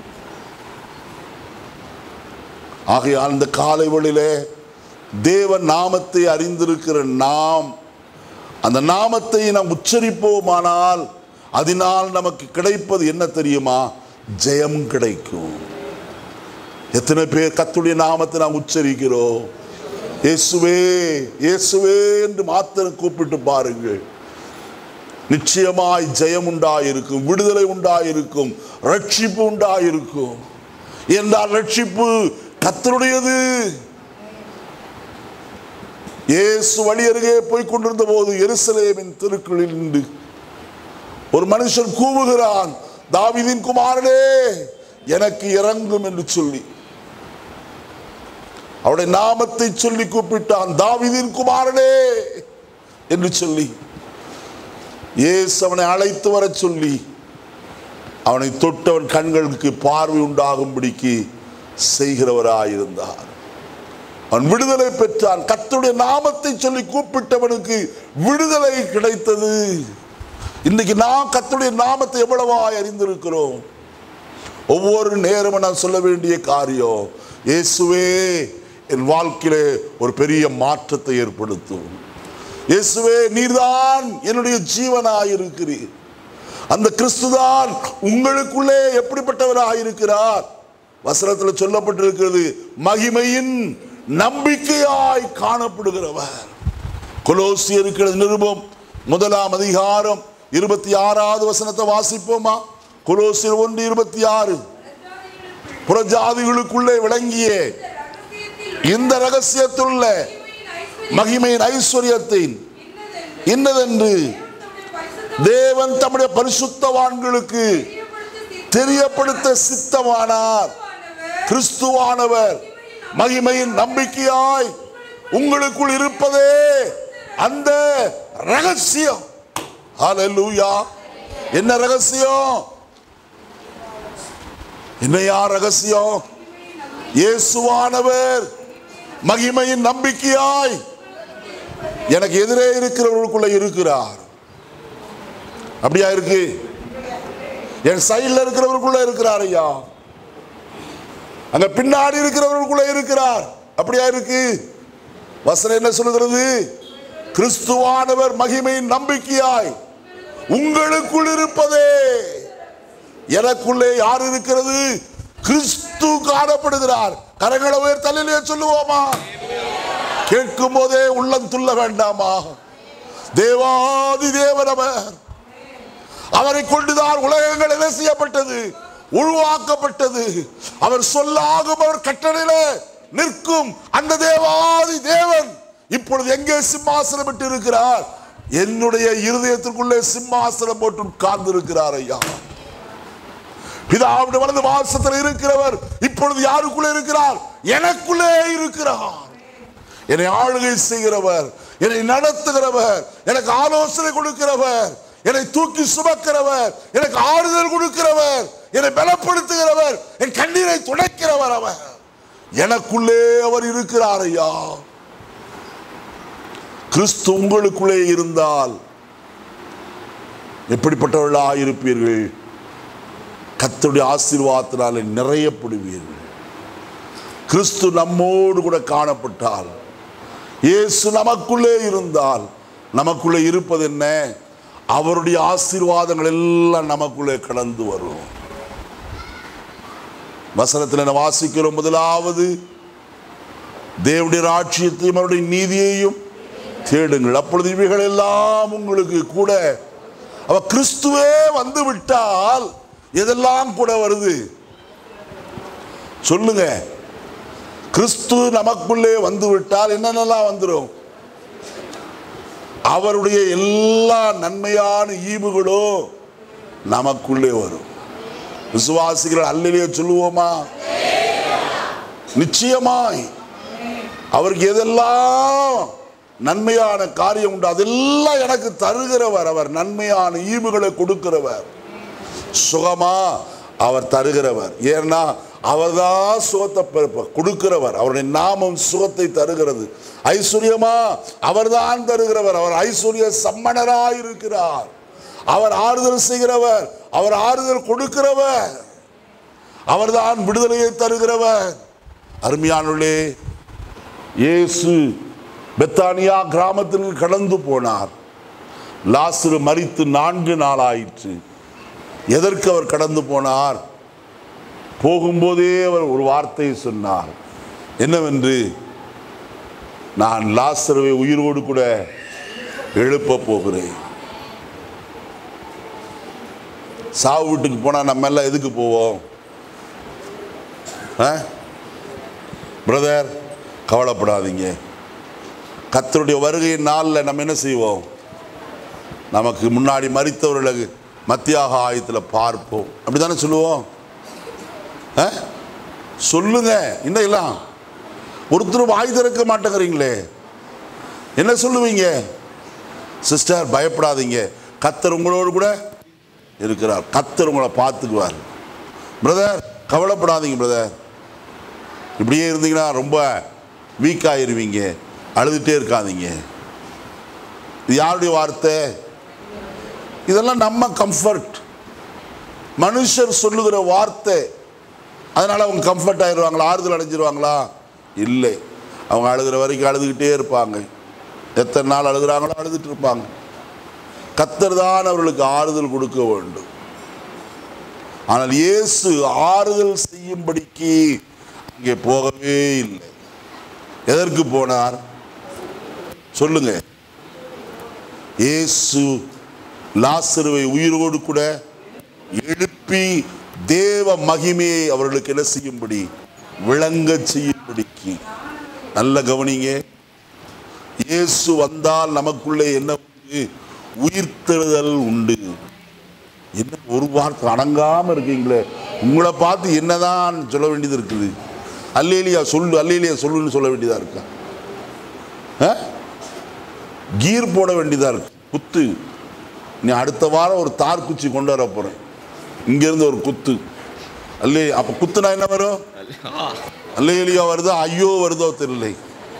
ஆகையால் இந்த காலை வேளையிலே தேவ நாமத்தை அறிந்திருக்கிற நாம் அந்த நாமத்தை நாம் உச்சரிப்போமானால் அதனால் நமக்கு கிடைப்பது என்ன தெரியுமா ஜெயம் கிடைக்கும் எத்தனை பேர் கத்துடைய நாமத்தை நாம் உச்சரிக்கிறோம் இயேசுவே இயேசுவே என்று மாத்திரம் கூப்பிட்டு பாருங்கள் நிச்சயமாய் ஜெயம் உண்டாயிருக்கும் விடுதலை உண்டாயிருக்கும் ரட்சிப்பு உண்டாயிருக்கும் என்றால் ரட்சிப்பு கத்தருடையது இயேசு வழி அருகே போய் கொண்டிருந்த போது எருசலேமின் தெருக்களில் நின்று ஒரு மனுஷன் கூவுகிறான் தாவீதின் குமாரனே எனக்கு இறங்கும் என்று சொல்லி அவருடைய நாமத்தை சொல்லி கூப்பிட்டான் தாவீதின் குமாரனே என்று சொல்லி இயேசு அவனை அழைத்து வரச் சொல்லி அவனை தொட்டவன் கண்களுக்கு பார்வை உண்டாகும்படிக்கு செய்கிறவராயிருந்தார் அவன் விடுதலை பெற்றான் கர்த்தருடைய நாமத்தை சொல்லி கூப்பிட்டவனுக்கு விடுதலை கிடைத்தது இன்னைக்கு நாம் கர்த்தருடைய நாமத்தை எவ்வளவாய் அறிந்திருக்கிறோம் ஒவ்வொரு நேரமும் நான் சொல்ல வேண்டிய காரியம் இயேசுவே என் வாழ்க்கையிலே ஒரு பெரிய மாற்றத்தை ஏற்படுத்தும் இயேசுவே நீர்தான் என்னுடைய ஜீவனாயிருக்கிறீர் அந்த கிறிஸ்துதான் உங்களுக்குள்ளே எப்படிப்பட்டவராயிருக்கிறார் வசனத்தில் சொல்லப்பட்டிருக்கிறது மகிமையின் நம்பிக்கையாய் காணப்படுகிறவர் கொலோசியருக்கு நிருபம் முதலாம் அதிகாரம் இருபத்தி ஆறாவது வசனத்தை வாசிப்போமா கொலோசியர் ஒன்று இருபத்தி ஆறு புறஜாதிகளுக்குள்ளே விளங்கிய இந்த ரகசியத்துள்ள மகிமையின் ஐஸ்வர்யத்தின் இன்னதென்று தேவன் தம்முடைய பரிசுத்தவான்களுக்கு தெரியப்படுத்த சித்தமானார் கிறிஸ்துவானவர் மகிமையின் நம்பிக்கையாய் உங்களுக்குள் இருப்பதே அந்த ரகசியம் ஹalleluya என்ன ரகசியம் என்னையா ரகசியம் இயேசுவானவர் மகிமையின் நம்பிக்கையாய் எனக்கு எதிரே இருக்கிறவர்களுக்குள்ள இருக்கிறார் அப்படியா இருக்கு என் சைடுல இருக்கிறவருக்குள்ள இருக்கிறார் ஐயா அங்க பின்னாடி இருக்கிறவருக்குள்ள இருக்கிறார் அப்படியா இருக்கு வசனம் என்ன சொல்லுகிறது கிறிஸ்துவானவர் மகிமையின் நம்பிக்கையாய் உங்களுக்குள் இருப்பதே எனக்குள்ளே யார் இருக்கிறது கிறிஸ்து காணப்படுகிறார் கரங்களை உயர் தலையிலே சொல்லுவோமா கேட்கும் போதே உள்ளம் துள்ள வேண்டாமா தேவாதி தேவனவர் அவரை கொண்டுதான் உலகங்கள் என்ன செய்யப்பட்டது உருவாக்கப்பட்டது அவர் சொல்லாகும் அவர் கட்டளையில நிற்கும் அந்த தேவாதி தேவன் இப்பொழுது எங்கே சிம்மாசனம் விட்டு இருக்கிறார் என்னுடைய இருதயத்திற்குள்ளே சிம்மாசனம் போட்டு உட்கார்ந்து இருக்கிறார் ஐயா பிதாவுடைய வலது வாசத்தில் இருக்கிறவர் இப்பொழுது யாருக்குள்ளே இருக்கிறார் எனக்குள்ளே இருக்கிறார் என்னை ஆளுகை செய்கிறவர் என்னை நடத்துகிறவர் எனக்கு ஆலோசனை கொடுக்கிறவர் என்னை தூக்கி சுமக்கிறவர் எனக்கு ஆறுதல் கொடுக்கிறவர் என்னை பலப்படுத்துகிறவர் என் கண்ணீரை துடைக்கிறவர் அவர் எனக்குள்ளே அவர் இருக்கிறார் ஐயா கிறிஸ்து உங்களுக்குள்ளே இருந்தால் எப்படிப்பட்டவர்களாக இருப்பீர்கள் கர்த்தருடைய ஆசீர்வாதத்தினாலே நிறையப்படுவீர்கள் கிறிஸ்து நம்மோடு கூட காணப்பட்டால் இயேசு நமக்குள்ளே இருந்தால் நமக்குள்ளே இருப்பது என்ன அவருடைய ஆசீர்வாதங்கள் எல்லாம் நமக்குள்ளே கடந்து வரும் வசனத்தில் என்ன வாசிக்கிறோம் முதலாவது தேவனுடைய ராட்சியத்தையும் அவருடைய நீதியையும் தேடுங்கள் அப்பொழுது இவைகள் எல்லாம் உங்களுக்கு கூட அவ கிறிஸ்துவே வந்து விட்டால் எதெல்லாம் கூட வருது சொல்லுங்க கிறிஸ்து நமக்குள்ளே வந்து விட்டால் என்னென்னலாம் வந்துடும் அவருடைய எல்லா நன்மையான ஈவுகளும் நமக்குள்ளே வரும் விசுவாசிகள் அல்லையே சொல்லுவோமா நிச்சயமாய் அவருக்கு எதெல்லாம் நன்மையான காரியம் உண்டு அதெல்லாம் எனக்கு தருகிறவர் அவர் நன்மையான ஈவுகளை கொடுக்கிறவர் சுகமா அவர் தருகிறவர் ஏன்னா அவர்தான் சுகத்தை பெ- கொடுக்கிறவர் அவருடைய நாமம் சுகத்தை தருகிறது ஐஸ்வர்யமா அவர்தான் தருகிறவர் அவர் ஐஸ்வர்ய சம்மணராய் இருக்கிறார் அவர் ஆறுதல் செய்கிறவர் அவர் ஆறுதல் கொடுக்கிறவர் அவர்தான் விடுதலையை தருகிறவர் அருமையானுள்ளே இயேசு பெத்தானியா கிராமத்தில் கடந்து போனார் லாசரு மரித்து நான்கு நாளாயிற்று எதற்கு அவர் கடந்து போனார் போகும்போதே அவர் ஒரு வார்த்தையை சொன்னார் என்னவென்று நான் லாசருவை உயிரோடு கூட எழுப்ப போகிறேன் சாவு வீட்டுக்கு போனால் நம்ம எல்லாம் எதுக்கு போவோம் பிரதர் கவலைப்படாதீங்க கத்தருடைய வருகை நாளில் நம்ம என்ன செய்வோம் நமக்கு முன்னாடி மறித்தவர்களை மத்தியாக ஆயத்தில் பார்ப்போம் அப்படிதானே சொல்லுவோம் ஆ? சொல்லுங்க இன்னும் எல்லாம் ஒருத்தரும் வாய் திறக்க மாட்டேங்கிறீங்களே என்ன சொல்லுவீங்க சிஸ்டர் பயப்படாதீங்க கத்தர் உங்களோடு கூட இருக்கிறார் கத்தர் உங்களை பார்த்துக்குவார் பிரதர் கவலைப்படாதீங்க பிரதர் இப்படியே இருந்தீங்கன்னா ரொம்ப வீக் ஆயிருவீங்க அழுதுகிட்டே இருக்காதீங்க இது யாருடைய வார்த்தை இதெல்லாம் நம்ம கம்ஃபர்ட் மனுஷர் சொல்லுகிற வார்த்தை அதனால அவங்க கம்ஃபர்ட் ஆயிடுவாங்களா ஆறுதல் அடைஞ்சிருவாங்களா இல்லை அவங்க அழுகிற வரைக்கும் அழுதுகிட்டே இருப்பாங்க எத்தனை நாள் அழுகுறாங்களோ அழுதுட்டு இருப்பாங்க கத்தர் தான் அவர்களுக்கு ஆறுதல் கொடுக்க வேண்டும் ஆனால் இயேசு ஆறுதல் செய்யும்படிக்கு அங்கே போகவே இல்லை எதற்கு போனார் சொல்லுங்க இயேசு லாசருவை உயிரோடு கூட எழுப்பி தேவ மகிமையை அவர்களுக்கு என்ன செய்யும்படி விளங்க செய்யும்படிக்கு நல்ல கவனிங்க இயேசு வந்தால் நமக்குள்ளே என்ன உண்டு உயிர்த்தெழுதல் உண்டு என்ன ஒரு வார்த்தை அடங்காம இருக்கீங்களே உங்களை பார்த்து என்னதான் சொல்ல வேண்டியது இருக்குது அல்லேலியா சொல்லு அல்லேலியா சொல்லுன்னு சொல்ல வேண்டியதா இருக்கா ஆ? கீர் போட வேண்டியதா இருக்கு குத்து நீ அடுத்த வாரம் ஒரு தார் குச்சி கொண்டு வர போறேன் இங்க இருந்து ஒரு குத்து அல்லே அப்ப குத்துனா என்ன வரும் அல்லேலியா வருதோ ஐயோ வருதோ தெரியலை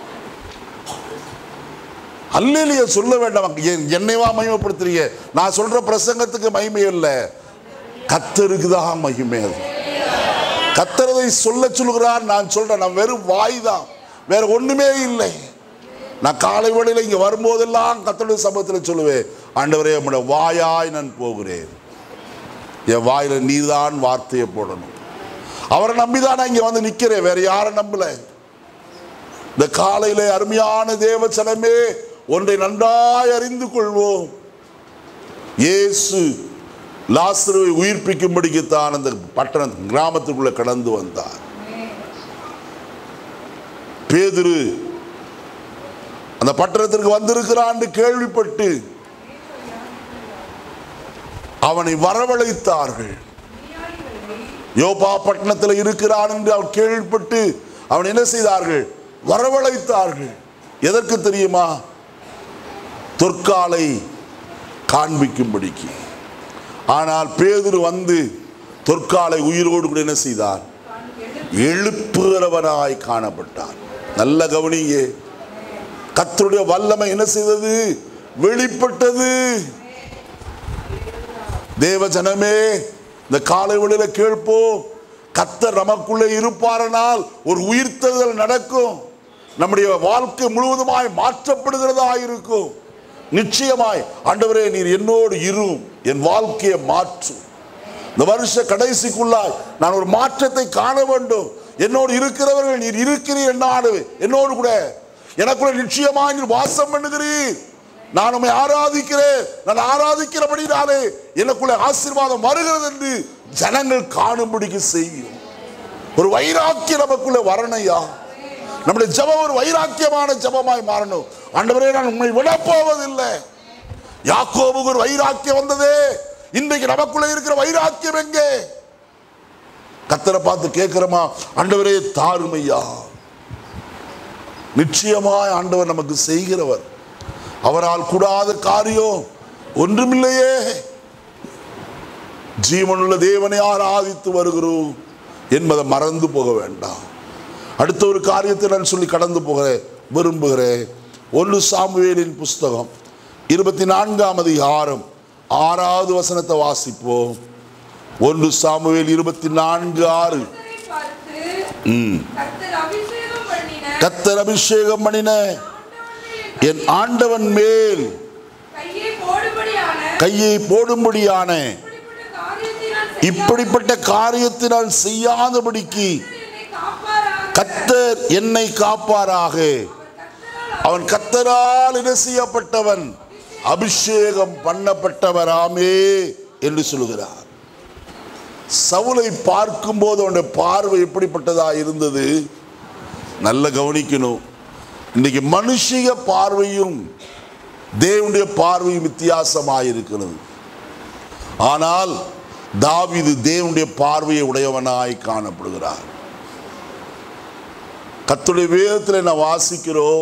அல்லேலியா சொல்ல வேண்டாம் என்- என்னைவா மகிமைப்படுத்துறீங்க நான் சொல்ற பிரசங்கத்துக்கு மகிமை இல்லை கத்தருக்கு தான் மகிமை அது கத்தரதை சொல்ல சொல்லுகிறார் நான் சொல்றேன் நான் வெறும் வாய் தான் வேற ஒண்ணுமே இல்லை நான் காலை வேளையில இங்க வரும்போதெல்லாம் கத்தருடைய சமூகத்தில் சொல்லுவேன் ஆண்டவரே உம்முடைய வாயாய் நான் போகிறேன் என் வாயில நீதான் வார்த்தையை போடணும் அவரை நம்பிதான் நான் இங்க வந்து நிக்கிறேன் வேற யாரை நம்பல இந்த காலையில அருமையான தேவச்சனமே ஒன்றை நன்றாய் அறிந்து கொள்வோம் இயேசு லாசருவை உயிர்ப்பிக்கும்படிக்குத்தான் அந்த பட்டண கிராமத்துக்குள்ள கடந்து வந்தார் பேதுரு அந்த பட்டணத்திற்கு வந்திருக்கிறான் கேள்விப்பட்டு அவனை வரவழைத்தார்கள் யோபா பட்டணத்தில் இருக்கிறான் என்று அவன் கேள்விப்பட்டு அவன் என்ன செய்தார்கள் வரவழைத்தார்கள் எதற்கு தெரியுமா தொற்காலை காண்பிக்கும்படிக்கு ஆனால் பேதுரு வந்து தொற்காலை உயிரோடு கூட என்ன செய்தார் எழுப்புகிறவனாய் காணப்பட்டார் நல்ல கவனிங்க கர்த்தருடைய வல்லமை என்ன செய்தது வெளிப்பட்டது தேவ ஜனமே இந்த காலை வேளையில கேட்போம் கத்தர் நமக்குள்ளே இருப்பாரனால் ஒரு உயிர்த்தெழுதல் நடக்கும் நம்முடைய வாழ்க்கை முழுவதுமாய் மாற்றப்படுகிறதா இருக்கும் நிச்சயமாய் ஆண்டவரே நீர் என்னோடு இரும் என் வாழ்க்கையை மாற்றும் இந்த வருஷ கடைசிக்குள்ளாய் நான் ஒரு மாற்றத்தை காண வேண்டும் என்னோடு இருக்கிறவர்கள் நீர் இருக்கிறீர் என்னாடு என்னோடு கூட எனக்குள்ள நிச்சயமாய் நீர் வாசம் பண்ணுகிறீர் நான் உம்மை ஆராதிக்கிறேன் நான் ஆராதிக்கிறபடினாலே எனக்குள்ள ஆசீர்வாதம் வருகிறது என்று ஜனங்கள் காணும்படிக்கு செய்யும் ஒரு வைராக்கியம் நமக்குள்ள வரணையா நம்முடைய ஜெபம் ஒரு வைராக்கியமான ஜெபமாய் மாறணும் ஆண்டவரே நான் உண்மை விடப் போவதில்லை யாக்கோபுக்கு ஒரு வைராக்கியம் வந்ததே இன்றைக்கு நமக்குள்ள இருக்கிற வைராக்கியம் எங்கே கத்தரை பார்த்து கேட்கிறோமா ஆண்டவரே தாருமையா நிச்சயமாய் ஆண்டவர் நமக்கு செய்கிறவர் அவரால் கூடாத காரியம் ஒன்றுமில்லையே ஜீவனுள்ள தேவனை ஆராதித்து வருகிறோம் என்பதை மறந்து போக வேண்டாம் அடுத்த ஒரு காரியத்தை நான் சொல்லி கடந்து போக விரும்புகிறேன் ஒன்று சாமுவேலின் புஸ்தகம் இருபத்தி நான்காம் அதிகாரம் ஆறாவது வசனத்தை வாசிப்போம் ஒன்று சாமுவேல் இருபத்தி நான்கு ஆறு கர்த்தரை பார்த்து ம். கர்த்தர் அபிஷேகம் பண்ணின கத்தர் அபிஷேகம் பண்ணின ஆண்டவனே என் ஆண்டவன் மேல் கையை போடும்படியான கையை போடும்படியான இப்படிப்பட்ட காரியத்தை நான் இப்படிப்பட்ட காரியத்தினால் செய்யாத செய்யாதபடிக்கு என்னை காப்பாராக கத்தர் என்னை காப்பாராக கர்த்தரால் அவன் கத்தரால் என்ன செய்யப்பட்டவன் அபிஷேகம் பண்ணப்பட்டவராமே என்று சொல்லுகிறார் சவுலை பார்க்கும்போது அவனுடைய பார்வை எப்படிப்பட்டதா இருந்தது நல்ல கவனிக்கணும் இன்னைக்கு மனுஷிக பார்வையும் தேவனுடைய பார்வையும் வித்தியாசமாயிருக்கிறது ஆனால் தாவீது தேவனுடைய பார்வையை உடையவனாய் காணப்படுகிறார் கத்துடைய வேதத்தில் நான் வாசிக்கிறோம்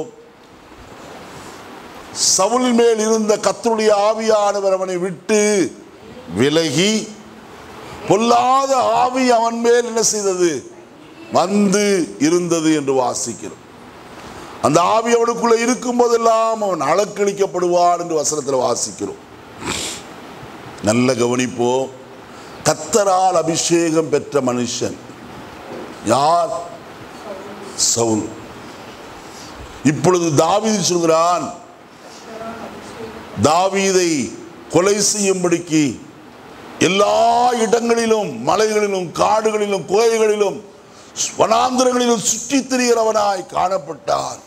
சவுல் மேல் இருந்த கத்தருடைய ஆவியானவர் அவனை விட்டு விலகி பொல்லாத ஆவி அவன் மேல் என்ன செய்தது வந்து இருந்தது என்று வாசிக்கிறோம் அந்த ஆவி அவனுக்குள்ள இருக்கும் போதெல்லாம் அவன் அலக்களிக்கப்படுவான் என்று வசனத்தில் வாசிக்கிறோம் நல்ல கவனிப்போம் கத்தரால் அபிஷேகம் பெற்ற மனுஷன் யார் சவுல் இப்பொழுது தாவீது சொல்கிறான் தாவீதை கொலை செய்யும்படிக்கு எல்லா இடங்களிலும் மலைகளிலும் காடுகளிலும் கோயில்களிலும் வனாந்திரங்களிலும் சுற்றித் திரிகிறவனாய் காணப்பட்டான்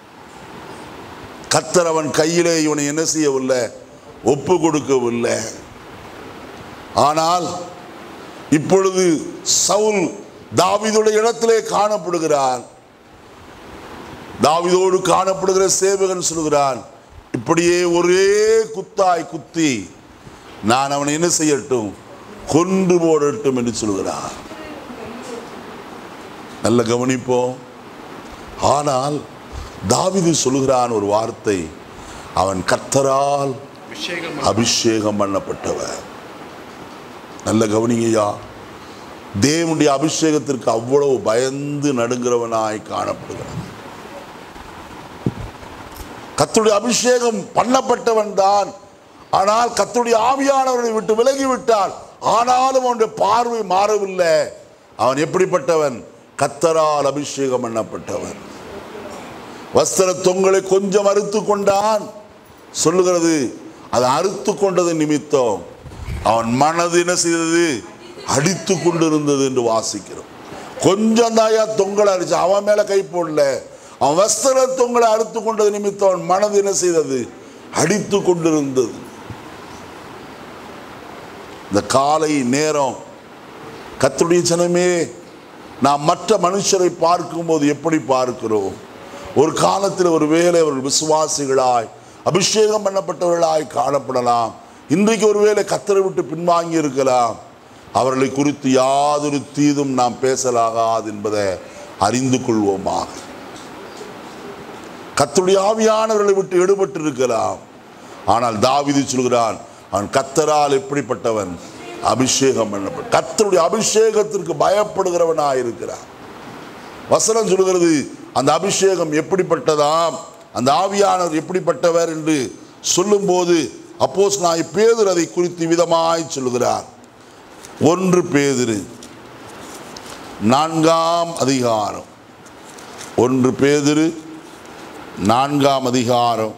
கத்தர் அவன் கையிலே இவனை என்ன செய்யவில்லை ஒப்பு கொடுக்கவில்லை ஆனால் இப்பொழுது சவுல் தாவீதுடைய இடத்திலே காணப்படுகிறான் தாவீதோடு காணப்படுகிற சேவகன் சொல்கிறான் இப்படியே ஒரே குத்தாய் குத்தி நான் அவனை என்ன செய்யட்டும் கொண்டு போடட்டும் என்று சொல்கிறான் நல்ல கவனிப்போம் ஆனால் தாவீது சொல்லுகிறான் ஒரு வார்த்தை அவன் கர்த்தரால் அபிஷேகம் அபிஷேகம் பண்ணப்பட்டவர் நல்ல கவனிங்கய்யா தேவனுடைய அபிஷேகத்திற்கு அவ்வளவு பயந்து நடுங்கிறவனாய் காணப்படுகிறான் கத்துடைய அபிஷேகம் பண்ணப்பட்டவன் தான் ஆனால் கத்துடைய ஆவியானவரை விட்டு விலகி விட்டான் ஆனாலும் அவனுடைய பார்வை மாறவில்லை அவன் எப்படிப்பட்டவன் கத்தரால் அபிஷேகம் பண்ணப்பட்டவன் வஸ்திர தொங்கலை கொஞ்சம் அறுத்து கொண்டான் சொல்லுகிறது அதை அறுத்து கொண்டது நிமித்தம் அவன் மனது என்ன செய்தது அடித்து கொண்டிருந்தது என்று வாசிக்கிறோம் கொஞ்சம் தாயா தொங்கலை அடிச்சு அவன் மேல கை போடல அவன் வஸ்திர தொங்கலை அறுத்து கொண்டது நிமித்தம் அவன் மனது என்ன செய்தது அடித்து கொண்டிருந்தது இந்த காலை நேரம் கத்துடைய ஜனமே நாம் மற்ற மனுஷரை பார்க்கும்போது எப்படி பார்க்கிறோம் ஒரு காலத்தில் ஒரு வேளை அவர்கள் விசுவாசிகளாய் அபிஷேகம் பண்ணப்பட்டவர்களாய் காணப்படலாம் இன்றைக்கு ஒருவேளை கத்தரை விட்டு பின்வாங்கி இருக்கலாம் அவர்களை குறித்து யாதொரு தீதும் நாம் பேசலாகாது என்பதை அறிந்து கொள்வோமாக கத்தருடைய ஆவியானவர்களை விட்டு எடுபட்டு இருக்கலாம் ஆனால் தாவீது சொல்கிறான் அவன் கத்தரால் எப்படிப்பட்டவன் அபிஷேகம் பண்ணப்பட்ட கத்தருடைய அபிஷேகத்திற்கு பயப்படுகிறவனாய் இருக்கிறான் வசனம் சொல்கிறது அந்த அபிஷேகம் எப்படிப்பட்டதாம் அந்த ஆவியானவர் எப்படிப்பட்டவர் என்று சொல்லும்போது அப்போஸ் நான் பேதுரு அதை குறித்து விதமாய் சொல்லுகிறார் ஒன்று பேதுரு நான்காம் அதிகாரம் ஒன்று பேதுரு நான்காம் அதிகாரம்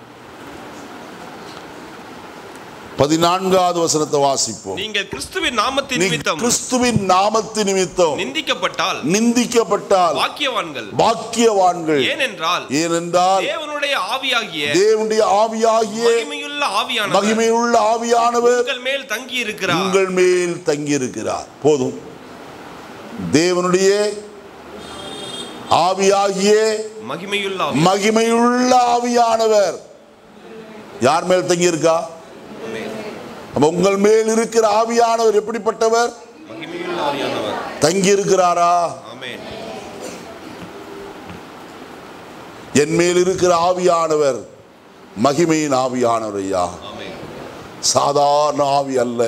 பதினான்காவது வசனத்தை வாசிப்போம் நீங்கள் கிறிஸ்துவின் நாமத்தின் நீ நிமித்தம் கிறிஸ்துவின் நாமத்து நிமித்தம் நிந்திக்கப்பட்டால் நிந்திக்கப்பட்டால் வாக்கியவான்கள் பாக்கியவான்கள் ஏனென்றால் ஏனென்றால் தேவனுடைய ஆவியாகிய தேவனுடைய ஆவியாகிய மகிமையுள்ள ஆவியானவர் மகிமையுள்ள ஆவியானவர் உங்கள் மேல் தங்கி இருக்கிறார் உங்கள் மேல் தங்கியிருக்கிறார் போதும் தேவனுடைய ஆவியாகிய மகிமையுள்ள ஆவி மகிமையுள்ள ஆவியானவர் யார் மேல் தங்கியிருக்கா அப்ப உங்கள் மேல் இருக்கிற ஆவியானவர் எப்படிப்பட்டவர் மகிமையுள்ள ஆவியானவர் தங்கி இருக்கிறாரா ஆமென் என் மேல் இருக்கிற ஆவியானவர் மகிமையின் ஆவியானவர் ஐயா ஆமென் சாதாரண ஆவி அல்ல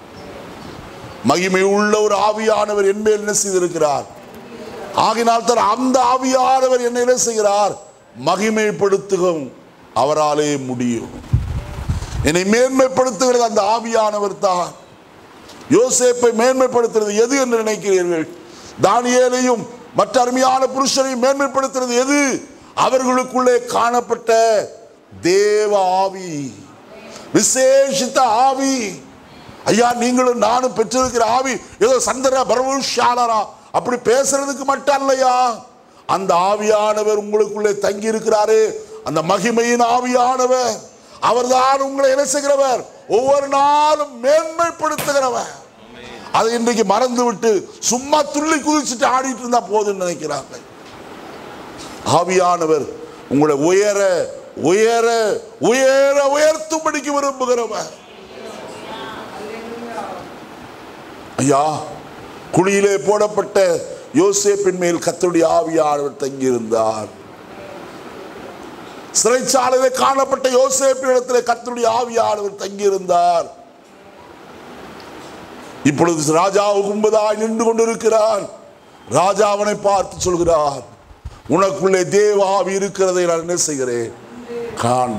மகிமை உள்ள ஒரு ஆவியானவர் என் மேல் என்ன செய்திருக்கிறார் ஆகினால் தான் அந்த ஆவியானவர் என்ன என்ன செய்கிறார் மகிமைப்படுத்துகும் அவராலே முடியும் என்னை மேன்மைப்படுத்துகிறது அந்த ஆவியானவர் தான் யோசேப்பை மேன்மைப்படுத்துறது எது என்று நினைக்கிறீர்கள் தானியேலையும் மற்ற அருமையான புருஷரையும் மேன்மைப்படுத்துறது எது அவர்களுக்குள்ளே காணப்பட்ட தேவ ஆவி விசேஷித்த ஆவி ஐயா நீங்களும் நானும் பெற்றிருக்கிற ஆவி ஏதோ சந்திர பரவஷாலரா அப்படி பேசுறதுக்கு மட்டும் இல்லையா அந்த ஆவியானவர் உங்களுக்குள்ளே தங்கி இருக்கிறாரு அந்த மகிமையின் ஆவியானவர் அவர்தான் உங்களை என்ன செய்கிறவர் ஒவ்வொரு நாளும் மேன்மைப்படுத்துகிறவர் அதை இன்றைக்கு மறந்து விட்டு சும்மா துள்ளி குதிச்சுட்டு ஆடிட்டு இருந்தா போதும்னு நினைக்கிறாங்க ஆவியானவர் உங்களை உயர உயர உயர உயர்த்தும்படிக்கு விரும்புகிறவர் ஐயா குழியிலே போடப்பட்ட யோசேப்பின் மேல் கத்தருடைய ஆவியானவர் தங்கியிருந்தார் சிறைச்சாலையிலே காணப்பட்ட யோசேப்பின் இடத்திலே கத்தருடைய ஆவியானவர் தங்கியிருந்தார் இப்பொழுது ராஜாவுக்கு முன்பதாய் நின்று கொண்டிருக்கிறார் ராஜா அவனை பார்த்து சொல்கிறார் உனக்குள்ளே தேவ ஆவி இருக்கிறதை நான் என்ன செய்கிறேன் காண்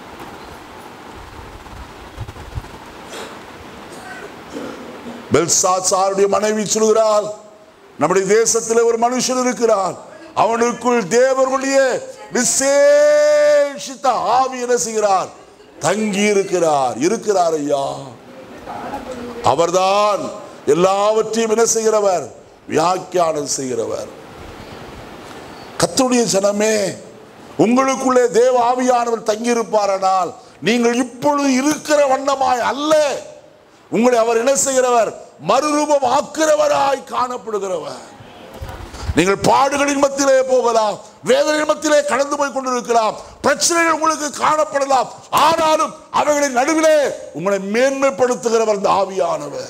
பெல்சாசாருடைய மனைவி சொல்கிறார் நம்முடைய தேசத்தில் ஒரு மனுஷன் இருக்கிறார் அவனுக்குள் தேவர்களுடைய விசேஷித்த ஆவி என்ன செய்கிறார் தங்கி இருக்கிறார் இருக்கிறார் ஐயா அவர்தான் எல்லாவற்றையும் என்ன செய்கிறவர் வியாக்கியானம் செய்கிறவர் கத்துடைய ஜனமே உங்களுக்குள்ளே தேவ ஆவியானவர் தங்கியிருப்பாரானால் நீங்கள் இப்பொழுது இருக்கிற வண்ணமாய் அல்ல உங்களை அவர் என்ன செய்கிறவர் மறுரூபம் ஆக்கிறவராய் காணப்படுகிறவர் நீங்கள் பாடுகளின் மத்தியிலே போகலாம் வேதனையின் மத்தியிலே கடந்து போய் கொண்டிருக்கலாம் பிரச்சனைகள் உங்களுக்கு காணப்படலாம் ஆனாலும் அவைகளின் நடுவிலே உங்களை மேன்மைப்படுத்துகிறவர் இந்த ஆவியானவர்